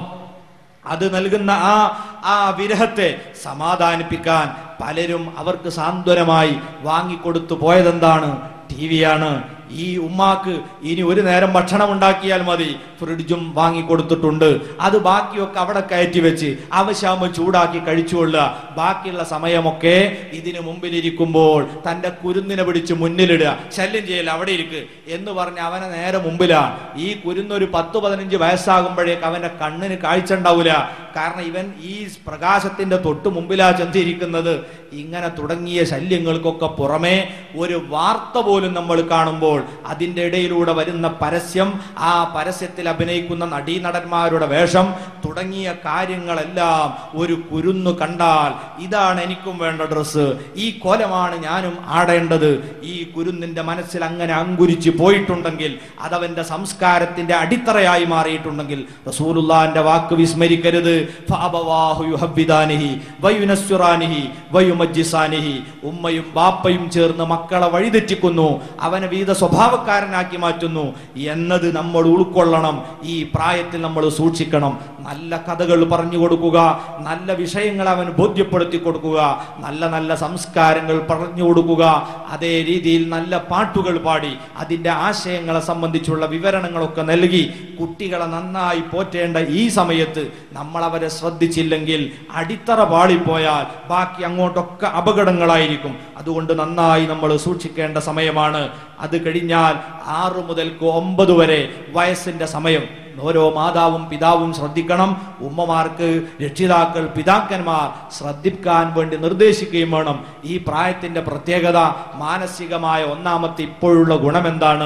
അത് നൽകുന്ന ആ ആ വിരഹത്തെ സമാധാനിപ്പിക്കാൻ പലരും അവർക്ക് സാന്ത്വനമായി വാങ്ങിക്കൊടുത്തു പോയതെന്താണ് ടി വിയാണ് ഈ ഉമ്മാക്ക് ഇനി ഒരു നേരം ഭക്ഷണം ഉണ്ടാക്കിയാൽ മതി ഫ്രിഡ്ജും വാങ്ങിക്കൊടുത്തിട്ടുണ്ട് അത് ബാക്കിയൊക്കെ അവിടെ കയറ്റി വെച്ച് ആവശ്യാകുമ്പോൾ ചൂടാക്കി കഴിച്ചുകൊള്ളുക ബാക്കിയുള്ള സമയമൊക്കെ ഇതിന് മുമ്പിലിരിക്കുമ്പോൾ തന്റെ കുരുന്നിനെ പിടിച്ച് മുന്നിലിടുക ശല്യം ചെയ്യൽ അവിടെ ഇരിക്ക് എന്ന് പറഞ്ഞ് അവനെ നേരെ മുമ്പിലാണ് ഈ കുരുന്നൊരു പത്ത് പതിനഞ്ച് വയസ്സാകുമ്പോഴേക്ക് അവന്റെ കണ്ണിന് കാഴ്ച ഉണ്ടാവില്ല കാരണം ഇവൻ ഈ പ്രകാശത്തിന്റെ തൊട്ട് മുമ്പിലാ ചെന്നിരിക്കുന്നത് ഇങ്ങനെ തുടങ്ങിയ ശല്യങ്ങൾക്കൊക്കെ പുറമെ ഒരു വാർത്ത പോലും നമ്മൾ കാണുമ്പോൾ അതിന്റെ ഇടയിലൂടെ വരുന്ന പരസ്യം ആ പരസ്യത്തിൽ അഭിനയിക്കുന്ന നടീനടന്മാരുടെ വേഷം തുടങ്ങിയ കാര്യങ്ങളെല്ലാം ഒരു കുരുന്നു കണ്ടാൽ ഇതാണ് എനിക്കും വേണ്ട ഡ്രസ്സ് ഈ കോലമാണ് ഞാനും ആടേണ്ടത് ഈ കുരുന്നിന്റെ മനസ്സിൽ അങ്ങനെ അങ്കുരിച്ച് പോയിട്ടുണ്ടെങ്കിൽ അതവന്റെ സംസ്കാരത്തിന്റെ അടിത്തറയായി മാറിയിട്ടുണ്ടെങ്കിൽ റസൂലുള്ളാന്റെ വാക്ക് വിസ്മരിക്കരുത് ഫഅബവാഹു യുഹബ്ബിദാനിഹി വയുനസ്സുറാനിഹി വയുമജ്ജിസാനിഹി ഉമ്മയും ബാപ്പയും ചേർന്ന് മക്കളെ വഴിതെറ്റിക്കുന്നു അവനെ വിവിധ സ്വഭാവക്കാരനാക്കി മാറ്റുന്നു എന്നത് നമ്മൾ ഉൾക്കൊള്ളണം ഈ പ്രായത്തിൽ നമ്മൾ സൂക്ഷിക്കണം നല്ല കഥകൾ പറഞ്ഞു കൊടുക്കുക നല്ല വിഷയങ്ങൾ അവൻ ബോധ്യപ്പെടുത്തി കൊടുക്കുക നല്ല നല്ല സംസ്കാരങ്ങൾ പറഞ്ഞു കൊടുക്കുക അതേ രീതിയിൽ നല്ല പാട്ടുകൾ പാടി അതിന്റെ ആശയങ്ങളെ സംബന്ധിച്ചുള്ള വിവരണങ്ങളൊക്കെ നൽകി കുട്ടികളെ നന്നായി പോറ്റേണ്ട ഈ സമയത്ത് നമ്മൾ അവരെ ശ്രദ്ധിച്ചില്ലെങ്കിൽ അടിത്തറ പാളിപ്പോയാൽ ബാക്കി അങ്ങോട്ടൊക്കെ അപകടങ്ങളായിരിക്കും അതുകൊണ്ട് നന്നായി നമ്മൾ സൂക്ഷിക്കേണ്ട സമയമാണ് അത് കഴിഞ്ഞാൽ ആറ് മുതൽക്ക് ഒമ്പത് വരെ വയസ്സിന്റെ സമയം ഓരോ മാതാവും പിതാവും ശ്രദ്ധിക്കണം ഉമ്മമാർക്ക് രക്ഷിതാക്കൾ പിതാക്കന്മാർ ശ്രദ്ധിക്കാൻ വേണ്ടി നിർദ്ദേശിക്കുകയും വേണം ഈ പ്രായത്തിന്റെ പ്രത്യേകത മാനസികമായ ഒന്നാമത്തെ ഇപ്പോഴുള്ള ഗുണം എന്താണ്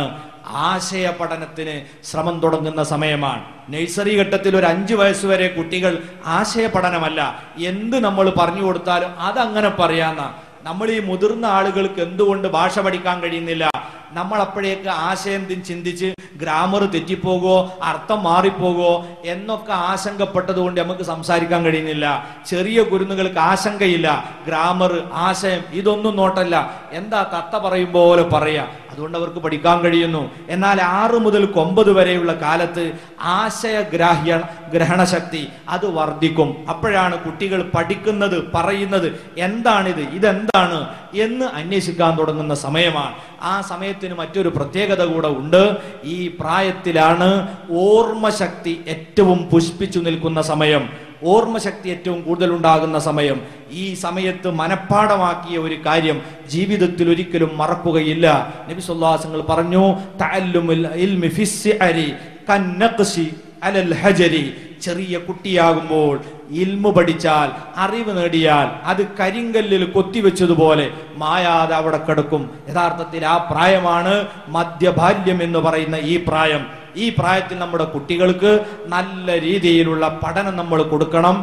ആശയ പഠനത്തിന് ശ്രമം തുടങ്ങുന്ന സമയമാണ് നഴ്സറി ഘട്ടത്തിൽ ഒരു അഞ്ചു വയസ്സ് വരെ കുട്ടികൾ ആശയ പഠനമല്ല എന്ത് നമ്മൾ പറഞ്ഞു കൊടുത്താലും അതങ്ങനെ പറയാന്ന നമ്മൾ ഈ മുതിർന്ന ആളുകൾക്ക് എന്തുകൊണ്ട് ഭാഷ പഠിക്കാൻ കഴിയുന്നില്ല നമ്മൾ അപ്പോഴേക്ക് ആശയം തി- ചിന്തിച്ച് ഗ്രാമർ തെറ്റിപ്പോകോ അർത്ഥം മാറിപ്പോകോ എന്നൊക്കെ ആശങ്കപ്പെട്ടത് കൊണ്ട് നമുക്ക് സംസാരിക്കാൻ കഴിയുന്നില്ല ചെറിയ കുരുന്നുകൾക്ക് ആശങ്കയില്ല ഗ്രാമർ ആശയം ഇതൊന്നും നോട്ടല്ല എന്താ തത്ത പറയും പോലെ പറയാ അതുകൊണ്ട് അവർക്ക് പഠിക്കാൻ കഴിയുന്നു എന്നാൽ ആറ് മുതൽ ഒമ്പത് വരെയുള്ള കാലത്ത് ആശയഗ്രാഹ്യ ഗ്രഹണശക്തി അത് വർദ്ധിക്കും അപ്പോഴാണ് കുട്ടികൾ പഠിക്കുന്നത് പറയുന്നത് എന്താണിത് ഇതെന്താണ് എന്ന് അന്വേഷിക്കാൻ തുടങ്ങുന്ന സമയമാണ് ആ സമയത്തിന് മറ്റൊരു പ്രത്യേകത കൂടെ ഉണ്ട് ഈ പ്രായത്തിലാണ് ഓർമ്മശക്തി ഏറ്റവും പുഷ്പിച്ചു നിൽക്കുന്ന സമയം ഓർമ്മശക്തി ഏറ്റവും കൂടുതൽ ഉണ്ടാകുന്ന സമയം ഈ സമയത്ത് മനഃപ്പാടമാക്കിയ ഒരു കാര്യം ജീവിതത്തിൽ ഒരിക്കലും മറക്കുകയില്ല നബി സുല്ലാസങ്ങൾ പറഞ്ഞു തഅല്ലുമുൽ ഇൽമി ഫിസ്സിഅരി കന്നഖ്ശി അലൽ ഹജരി ചെറിയ കുട്ടിയാകുമ്പോൾ ഇൽമു പഠിച്ചാൽ അറിവ് നേടിയാൽ അത് കരിങ്കല്ലിൽ കൊത്തിവെച്ചതുപോലെ മായാതെ അവിടെ കിടക്കും യഥാർത്ഥത്തിൽ ആ പ്രായമാണ് മധ്യബാല്യം എന്ന് പറയുന്ന ഈ പ്രായം ഈ പ്രായത്തിൽ നമ്മുടെ കുട്ടികൾക്ക് നല്ല രീതിയിലുള്ള പഠനം നമ്മൾ കൊടുക്കണം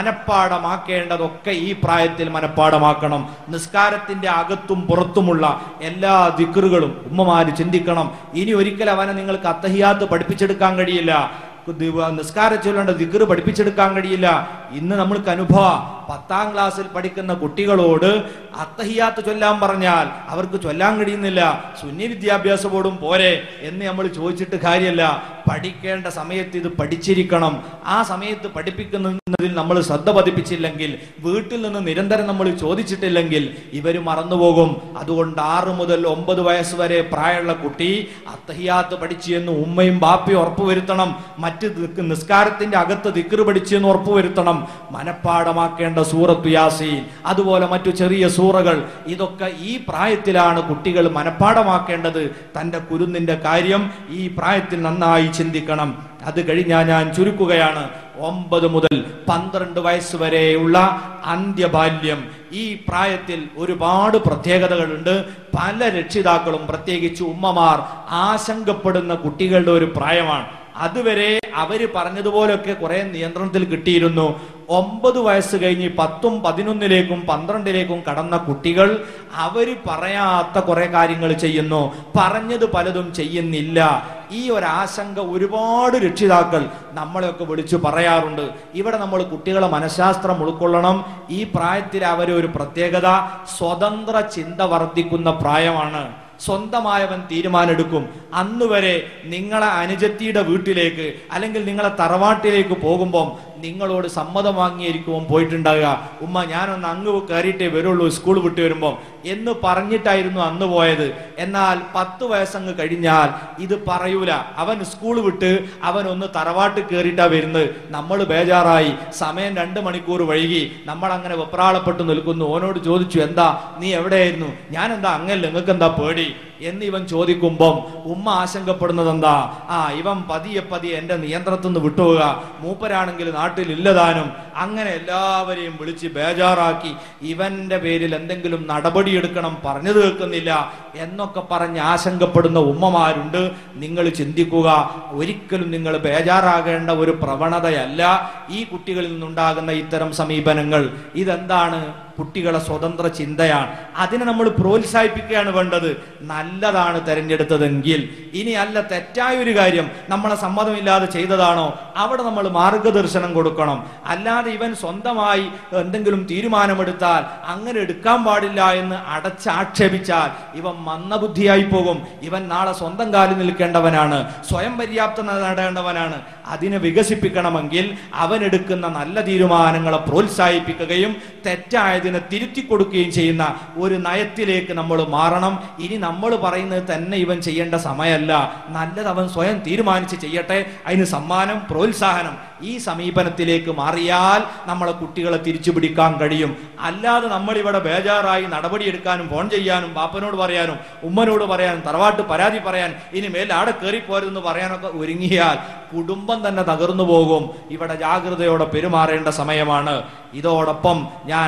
മനഃപ്പാടമാക്കേണ്ടതൊക്കെ ഈ പ്രായത്തിൽ മനഃപ്പാടമാക്കണം നിസ്കാരത്തിന്റെ അകത്തും പുറത്തുമുള്ള എല്ലാ ദിക്റുകളും ഉമ്മമാര് ചിന്തിക്കണം ഇനി ഒരിക്കൽ അവനെ നിങ്ങൾക്ക് അത്തഹിയാത്ത് പഠിപ്പിച്ചെടുക്കാൻ കഴിയില്ല ദിവ- നിസ്കാരം ചൊല്ലേണ്ട ദിക്റ് പഠിപ്പിച്ചെടുക്കാൻ കഴിയില്ല ഇന്ന് നമ്മൾക്ക് അനുഭവ പത്താം ക്ലാസ്സിൽ പഠിക്കുന്ന കുട്ടികളോട് അത്തഹിയാത്ത് ചൊല്ലാൻ പറഞ്ഞാൽ അവർക്ക് ചൊല്ലാൻ കഴിയുന്നില്ല സുന്നി വിദ്യാഭ്യാസ ബോർഡും പോരെ എന്ന് നമ്മൾ ചോദിച്ചിട്ട് കാര്യമല്ല പഠിക്കേണ്ട സമയത്ത് ഇത് പഠിച്ചിരിക്കണം ആ സമയത്ത് പഠിപ്പിക്കുന്നതിൽ നമ്മൾ ശ്രദ്ധ പതിപ്പിച്ചില്ലെങ്കിൽ വീട്ടിൽ നിന്ന് നിരന്തരം നമ്മൾ ചോദിച്ചിട്ടില്ലെങ്കിൽ ഇവർ മറന്നുപോകും അതുകൊണ്ട് ആറ് മുതൽ ഒമ്പത് വയസ്സ് വരെ പ്രായമുള്ള കുട്ടി അത്തഹിയാത്ത് പഠിച്ചു എന്ന് ഉമ്മയും ബാപ്പയും ഉറപ്പുവരുത്തണം മറ്റ് ദിക്ക് നിസ്കാരത്തിന്റെ അകത്ത് ദിക്റ് പഠിച്ചു എന്ന് ഉറപ്പുവരുത്തണം മനഃപ്പാടമാക്കേണ്ട സൂറത്ത് യാസീൻ അതുപോലെ മറ്റു ചെറിയ സൂറകൾ ഇതൊക്കെ ഈ പ്രായത്തിലാണ് കുട്ടികൾ മനഃപ്പാടമാക്കേണ്ടത് തന്റെ കുരുന്നിന്റെ കാര്യം ഈ പ്രായത്തിൽ നന്നായി ചിന്തിക്കണം അത് കഴിഞ്ഞാൽ ഞാൻ ചുരുക്കുകയാണ് ഒമ്പത് മുതൽ പന്ത്രണ്ട് വയസ്സ് വരെയുള്ള അന്ത്യബാല്യം ഈ പ്രായത്തിൽ ഒരുപാട് പ്രത്യേകതകളുണ്ട് പല രക്ഷിതാക്കളും പ്രത്യേകിച്ച് ഉമ്മമാർ ആശങ്കപ്പെടുന്ന കുട്ടികളുടെ ഒരു പ്രായമാണ് അതുവരെ അവര് പറഞ്ഞതുപോലൊക്കെ കുറെ നിയന്ത്രണത്തിൽ കിട്ടിയിരുന്നു ഒമ്പത് വയസ്സ് കഴിഞ്ഞ് പത്തും പതിനൊന്നിലേക്കും പന്ത്രണ്ടിലേക്കും കടന്ന കുട്ടികൾ അവര് പറയാത്ത കുറെ കാര്യങ്ങൾ ചെയ്യുന്നു പറഞ്ഞത് പലതും ചെയ്യുന്നില്ല ഈ ഒരു ആശങ്ക ഒരുപാട് രക്ഷിതാക്കൾ നമ്മളെയൊക്കെ വിളിച്ചു പറയാറുണ്ട് ഇവിടെ നമ്മൾ കുട്ടികളെ മനഃശാസ്ത്രം ഉൾക്കൊള്ളണം ഈ പ്രായത്തിൽ അവരെ ഒരു പ്രത്യേകത സ്വതന്ത്ര ചിന്ത വർദ്ധിക്കുന്ന പ്രായമാണ് സ്വന്തമായവൻ തീരുമാനമെടുക്കും അന്ന് വരെ നിങ്ങളെ അനുജത്തിയുടെ വീട്ടിലേക്ക് അല്ലെങ്കിൽ നിങ്ങളെ തറവാട്ടിലേക്ക് പോകുമ്പം നിങ്ങളോട് സമ്മതം വാങ്ങിയിരിക്കും പോയിട്ടുണ്ടാകുക ഉമ്മ ഞാനൊന്ന് അങ്ങ് കയറിയിട്ടേ വരുള്ളൂ സ്കൂൾ വിട്ട് വരുമ്പം എന്ന് പറഞ്ഞിട്ടായിരുന്നു അന്ന് പോയത് എന്നാൽ പത്ത് വയസ്സങ്ങ് കഴിഞ്ഞാൽ ഇത് പറയൂല അവൻ സ്കൂൾ വിട്ട് അവൻ ഒന്ന് തറവാട്ട് കയറിയിട്ടാ വരുന്നത് നമ്മൾ ബേജാറായി സമയം രണ്ട് മണിക്കൂർ വൈകി നമ്മൾ അങ്ങനെ വെപ്രാളപ്പെട്ട് നിൽക്കുന്നു ഓനോട് ചോദിച്ചു എന്താ നീ എവിടെയായിരുന്നു ഞാൻ എന്താ അങ്ങല്ല നിങ്ങൾക്ക് എന്താ പേടി എന്ന് ഇവൻ ചോദിക്കുമ്പം ഉമ്മ ആശങ്കപ്പെടുന്നത് എന്താ ആ ഇവൻ പതിയെ പതിയെ എന്റെ നിയന്ത്രണത്തിൽ നിന്ന് വിട്ടുപോവുക മൂപ്പരാണെങ്കിൽ നാട്ടിൽ ഇല്ലതാനും അങ്ങനെ എല്ലാവരെയും വിളിച്ച് ബേജാറാക്കി ഇവന്റെ പേരിൽ എന്തെങ്കിലും നടപടിയെടുക്കണം പറഞ്ഞു കേൾക്കുന്നില്ല എന്നൊക്കെ പറഞ്ഞ് ആശങ്കപ്പെടുന്ന ഉമ്മമാരുണ്ട് നിങ്ങൾ ചിന്തിക്കുക ഒരിക്കലും നിങ്ങൾ ബേജാറാകേണ്ട ഒരു പ്രവണതയല്ല ഈ കുട്ടികളിൽ നിന്നുണ്ടാകുന്ന ഇത്തരം സമീപനങ്ങൾ ഇതെന്താണ് കുട്ടികളെ സ്വതന്ത്ര ചിന്തയാണ് അതിനെ നമ്മൾ പ്രോത്സാഹിപ്പിക്കുകയാണ് വേണ്ടത് നല്ലതാണ് തെരഞ്ഞെടുത്തതെങ്കിൽ ഇനി അല്ല തെറ്റായ ഒരു കാര്യം നമ്മളെ സമ്മതമില്ലാതെ ചെയ്തതാണോ അവിടെ നമ്മൾ മാർഗദർശനം കൊടുക്കണം അല്ലാതെ ഇവൻ സ്വന്തമായി എന്തെങ്കിലും തീരുമാനമെടുത്താൽ അങ്ങനെ എടുക്കാൻ പാടില്ല എന്ന് അടച്ചാക്ഷേപിച്ചാൽ ഇവൻ മന്ദബുദ്ധിയായി പോകും ഇവൻ നാളെ സ്വന്തം കാലിൽ നിൽക്കേണ്ടവനാണ് സ്വയം പര്യാപ്തത നേടേണ്ടവനാണ് അതിനെ വികസിപ്പിക്കണമെങ്കിൽ അവൻ എടുക്കുന്ന നല്ല തീരുമാനങ്ങളെ പ്രോത്സാഹിപ്പിക്കുകയും തെറ്റായതിനെ തിരുത്തി കൊടുക്കുകയും ചെയ്യുന്ന ഒരു നയത്തിലേക്ക് നമ്മൾ മാറണം ഇനി നമ്മൾ പറയുന്നത് തന്നെ ഇവൻ ചെയ്യേണ്ട സമയമല്ല നല്ലത് അവൻ സ്വയം തീരുമാനിച്ച് ചെയ്യട്ടെ അതിന് സമ്മാനം പ്രോത്സാഹനം ഈ സമീപനത്തിലേക്ക് മാറിയാൽ നമ്മളെ കുട്ടികളെ തിരിച്ചു പിടിക്കാൻ കഴിയും അല്ലാതെ നമ്മൾ ഇവിടെ ബേജാറായി നടപടിയെടുക്കാനും ഫോൺ ചെയ്യാനും ബാപ്പനോട് പറയാനും ഉമ്മനോട് പറയാനും തറവാട്ട് പരാതി പറയാൻ ഇനി മേൽ ആടെ കയറിപ്പോരുതെന്ന് പറയാനൊക്കെ ഒരുങ്ങിയാൽ കുടുംബം തന്നെ തകർന്നു പോകും ഇവിടെ ജാഗ്രതയോടെ പെരുമാറേണ്ട സമയമാണ് ഇതോടൊപ്പം ഞാൻ അവസാനിപ്പിക്കും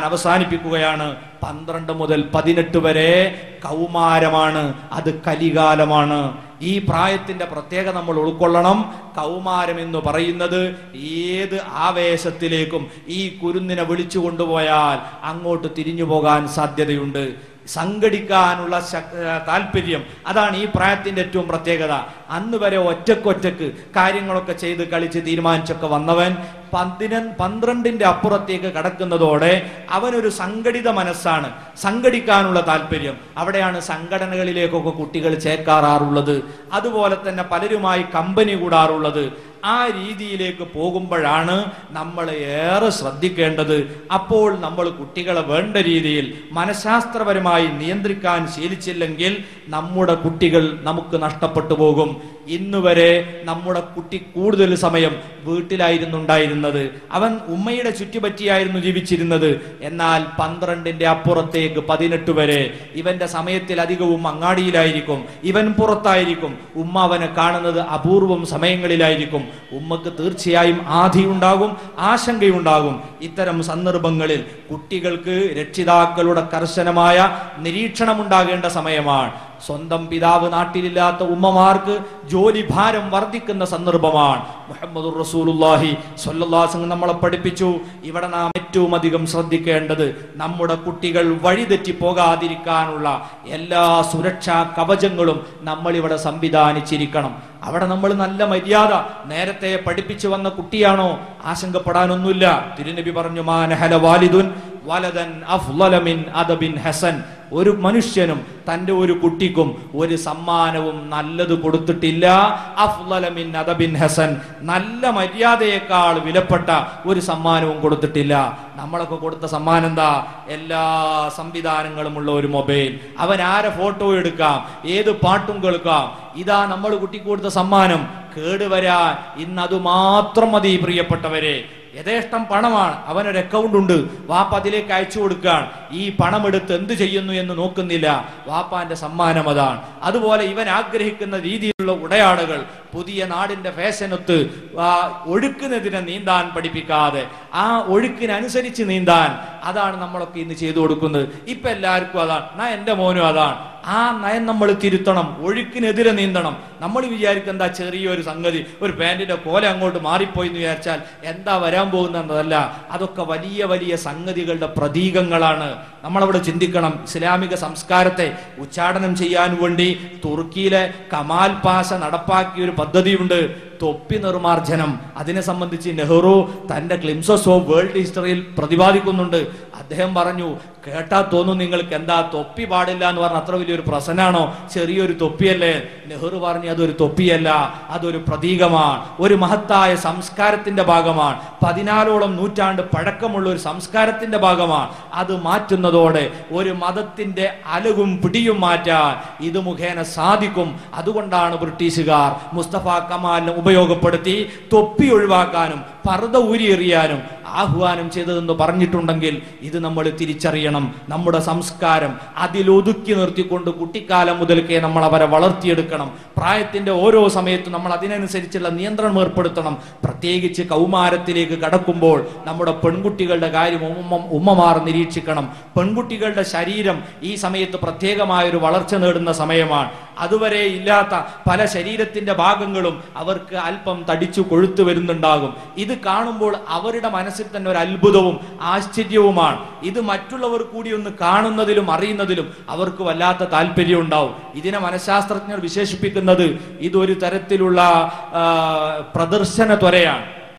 അവസാനിപ്പിക്കുകയാണ് പന്ത്രണ്ട് മുതൽ പതിനെട്ട് വരെ കൗമാരമാണ് അത് കലികാലമാണ് ഈ പ്രായത്തിന്റെ പ്രത്യേകത നമ്മൾ ഉൾക്കൊള്ളണം കൗമാരം എന്ന് പറയുന്നത് ഏത് ആവേശത്തിലേക്കും ഈ കുരുന്നിനെ വിളിച്ചു കൊണ്ടുപോയാൽ അങ്ങോട്ട് തിരിഞ്ഞു പോകാൻ സാധ്യതയുണ്ട് സംഘടിക്കാനുള്ള ശക്- ഏർ താല്പര്യം അതാണ് ഈ പ്രായത്തിന്റെ ഏറ്റവും പ്രത്യേകത അന്ന് വരെ ഒറ്റക്കൊറ്റക്ക് കാര്യങ്ങളൊക്കെ ചെയ്ത് കളിച്ച് തീരുമാനിച്ചൊക്കെ വന്നവൻ പതിന പന്ത്രണ്ടിന്റെ അപ്പുറത്തേക്ക് കടക്കുന്നതോടെ അവനൊരു സംഘടിത മനസ്സാണ് സംഘടിക്കാനുള്ള താല്പര്യം അവിടെയാണ് സംഘടനകളിലേക്കൊക്കെ കുട്ടികൾ ചേക്കാറാറുള്ളത് അതുപോലെ തന്നെ പലരുമായി കമ്പനി കൂടാറുള്ളത് ആ രീതിയിലേക്ക് പോകുമ്പോഴാണ് നമ്മൾ ഏറെ ശ്രദ്ധിക്കേണ്ടത് അപ്പോൾ നമ്മൾ കുട്ടികളെ വേണ്ട രീതിയിൽ മനഃശാസ്ത്രപരമായി നിയന്ത്രിക്കാൻ ശീലിച്ചില്ലെങ്കിൽ നമ്മുടെ കുട്ടികൾ നമുക്ക് നഷ്ടപ്പെട്ടു പോകും ഇന്ന് വരെ നമ്മുടെ കുട്ടി കൂടുതൽ സമയം വീട്ടിലായിരുന്നു ഉണ്ടായിരുന്നത് അവൻ ഉമ്മയുടെ ചുറ്റുപറ്റിയായിരുന്നു ജീവിച്ചിരുന്നത് എന്നാൽ പന്ത്രണ്ടിന്റെ അപ്പുറത്തേക്ക് പതിനെട്ട് വരെ ഇവന്റെ സമയത്തിൽ അധികവും അങ്ങാടിയിലായിരിക്കും ഇവൻ പുറത്തായിരിക്കും ഉമ്മ അവനെ കാണുന്നത് അപൂർവം സമയങ്ങളിലായിരിക്കും ഉമ്മക്ക് തീർച്ചയായും ആധിയുണ്ടാകും ആശങ്കയുണ്ടാകും ഇത്തരം സന്ദർഭങ്ങളിൽ കുട്ടികൾക്ക് രക്ഷിതാക്കളുടെ കർശനമായ നിരീക്ഷണം ഉണ്ടാകേണ്ട സമയമാണ് സ്വന്തം പിതാവ് നാട്ടിലില്ലാത്ത ഉമ്മമാർക്ക് ജോലി ഭാരം വർദ്ധിക്കുന്ന സന്ദർഭമാണ് മുഹമ്മദ് റസൂലുള്ളാഹി സ്വല്ലല്ലാഹു അലൈഹി വസല്ലം നമ്മളെ പഠിപ്പിച്ചു ഇവിടെ നാം ഏറ്റവും അധികം ശ്രദ്ധിക്കേണ്ടത് നമ്മുടെ കുട്ടികൾ വഴിതെറ്റി പോകാതിരിക്കാനുള്ള എല്ലാ സുരക്ഷാ കവചങ്ങളും നമ്മൾ ഇവിടെ സംവിധാനിച്ചിരിക്കണം അവിടെ നമ്മൾ നല്ല മര്യാദ നേരത്തെ പഠിപ്പിച്ചു വന്ന കുട്ടിയാണോ ആശങ്കപ്പെടാനൊന്നുമില്ല തിരുനബി പറഞ്ഞു മാനഹല വാലിദുൻ വലതൻ അഫ്ളല മിൻ അദബിൻ ഹസൻ ഒരു മനുഷ്യനും തന്റെ ഒരു കുട്ടിക്കും ഒരു സമ്മാനവും നല്ലത് കൊടുത്തിട്ടില്ല അഫ്ളല മിൻ അദബിൻ ഹസൻ നല്ല മര്യാദയേക്കാൾ വിലപ്പെട്ട ഒരു സമ്മാനവും കൊടുത്തിട്ടില്ല നമ്മളൊക്കെ കൊടുത്ത സമ്മാനം എന്താ എല്ലാ സംവിധാനങ്ങളും ഉള്ള ഒരു മൊബൈൽ അവൻ ആരെ ഫോട്ടോ എടുക്കാം ഏത് പാട്ടും കേൾക്കാം ഇതാ നമ്മൾ കുട്ടിക്ക് കൊടുത്ത സമ്മാനം കേടുവരാൻ ഇന്ന് അത് മാത്രം മതി പ്രിയപ്പെട്ടവരെ യഥേഷ്ടം പണമാണ് അവനൊരു അക്കൗണ്ട് ഉണ്ട് വാപ്പ അതിലേക്ക് അയച്ചു കൊടുക്കുകയാണ് ഈ പണം എടുത്ത് എന്ത് ചെയ്യുന്നു എന്ന് നോക്കുന്നില്ല വാപ്പാന്റെ സമ്മാനം അതാണ് അതുപോലെ ഇവൻ ആഗ്രഹിക്കുന്ന രീതിയിലുള്ള ഉടയാടകൾ പുതിയ നാടിന്റെ ഫാഷനൊത്ത് ആ ഒഴുക്കിനെതിരെ നീന്താൻ പഠിപ്പിക്കാതെ ആ ഒഴുക്കിനനുസരിച്ച് നീന്താൻ അതാണ് നമ്മളൊക്കെ ഇന്ന് ചെയ്തു കൊടുക്കുന്നത് ഇപ്പൊ എല്ലാവർക്കും അതാണ് ഞാൻ എന്റെ മോനും അതാണ് ആ നയം നമ്മൾ തിരുത്തണം ഒഴുക്കിനെതിരെ നീന്തണം നമ്മൾ വിചാരിക്കും എന്താ ചെറിയൊരു സംഗതി ഒരു പാന്റിന്റെ കോല അങ്ങോട്ട് മാറിപ്പോയി എന്ന് വിചാരിച്ചാൽ എന്താ വരാൻ പോകുന്നതല്ല അതൊക്കെ വലിയ വലിയ സംഗതികളുടെ പ്രതീകങ്ങളാണ് നമ്മളവിടെ ചിന്തിക്കണം ഇസ്ലാമിക സംസ്കാരത്തെ ഉച്ചാടനം ചെയ്യാൻ വേണ്ടി തുർക്കിയിലെ കമാൽ പാശ നടപ്പാക്കിയ ഒരു പദ്ധതിയുണ്ട് തൊപ്പി നിർമാർജനം അതിനെ സംബന്ധിച്ച് നെഹ്റു തന്റെ ക്ലിംസസ് ഓഫ് വേൾഡ് ഹിസ്റ്ററിയിൽ പ്രതിപാദിക്കുന്നുണ്ട് അദ്ദേഹം പറഞ്ഞു കേട്ടാ തോന്നും നിങ്ങൾക്ക് എന്താ തൊപ്പി പാടില്ല എന്ന് പറഞ്ഞ അത്ര വലിയൊരു പ്രസനാണോ ചെറിയൊരു തൊപ്പിയല്ലേ നെഹ്റു പറഞ്ഞു അതൊരു തൊപ്പിയല്ല അതൊരു പ്രതീകമാണ് ഒരു മഹത്തായ സംസ്കാരത്തിന്റെ ഭാഗമാണ് പതിനാലോളം നൂറ്റാണ്ട് പഴക്കമുള്ള ഒരു സംസ്കാരത്തിന്റെ ഭാഗമാണ് അത് മാറ്റുന്നതോടെ ഒരു മതത്തിന്റെ അലകും പിടിയും മാറ്റാൻ ഇത് മുഖേന സാധിക്കും അതുകൊണ്ടാണ് ബ്രിട്ടീഷുകാർ മുസ്തഫ കമാലിനെ ഉപയോഗപ്പെടുത്തി തൊപ്പി ഒഴിവാക്കാനും പർദ്ദ ഊരിയെറിയാനും ആഹ്വാനം ചെയ്തതെന്ന് പറഞ്ഞിട്ടുണ്ടെങ്കിൽ ഇത് നമ്മൾ തിരിച്ചറിയണം നമ്മുടെ സംസ്കാരം അതിലൊതുക്കി നിർത്തിക്കൊണ്ട് കുട്ടിക്കാലം മുതൽക്കേ നമ്മൾ അവരെ വളർത്തിയെടുക്കണം പ്രായത്തിന്റെ ഓരോ സമയത്തും നമ്മൾ അതിനനുസരിച്ചുള്ള നിയന്ത്രണം ഏർപ്പെടുത്തണം പ്രത്യേകിച്ച് കൗമാരത്തിലേക്ക് കടക്കുമ്പോൾ നമ്മുടെ പെൺകുട്ടികളുടെ കാര്യം ഉമ്മ ഉമ്മമാർ നിരീക്ഷിക്കണം പെൺകുട്ടികളുടെ ശരീരം ഈ സമയത്ത് പ്രത്യേകമായ ഒരു വളർച്ച നേടുന്ന സമയമാണ് അതുവരെ ഇല്ലാത്ത പല ശരീരത്തിന്റെ ഭാഗങ്ങളും അവർക്ക് അല്പം തടിച്ചു കൊഴുത്തു വരുന്നുണ്ടാകും ഇത് കാണുമ്പോൾ അവരുടെ മനസ്സിൽ തന്നെ ഒരു അത്ഭുതവും ആശ്ചര്യവുമാണ് ഇത് മറ്റുള്ളവർ കൂടി ഒന്ന് കാണുന്നതിലും അറിയുന്നതിലും അവർക്ക് വല്ലാത്ത താല്പര്യം ഉണ്ടാവും ഇതിനെ മനഃശാസ്ത്രജ്ഞർ വിശേഷിപ്പിക്കുന്നത് ഇതൊരു തരത്തിലുള്ള ആ, പ്രദർശന ത്വരയാണ്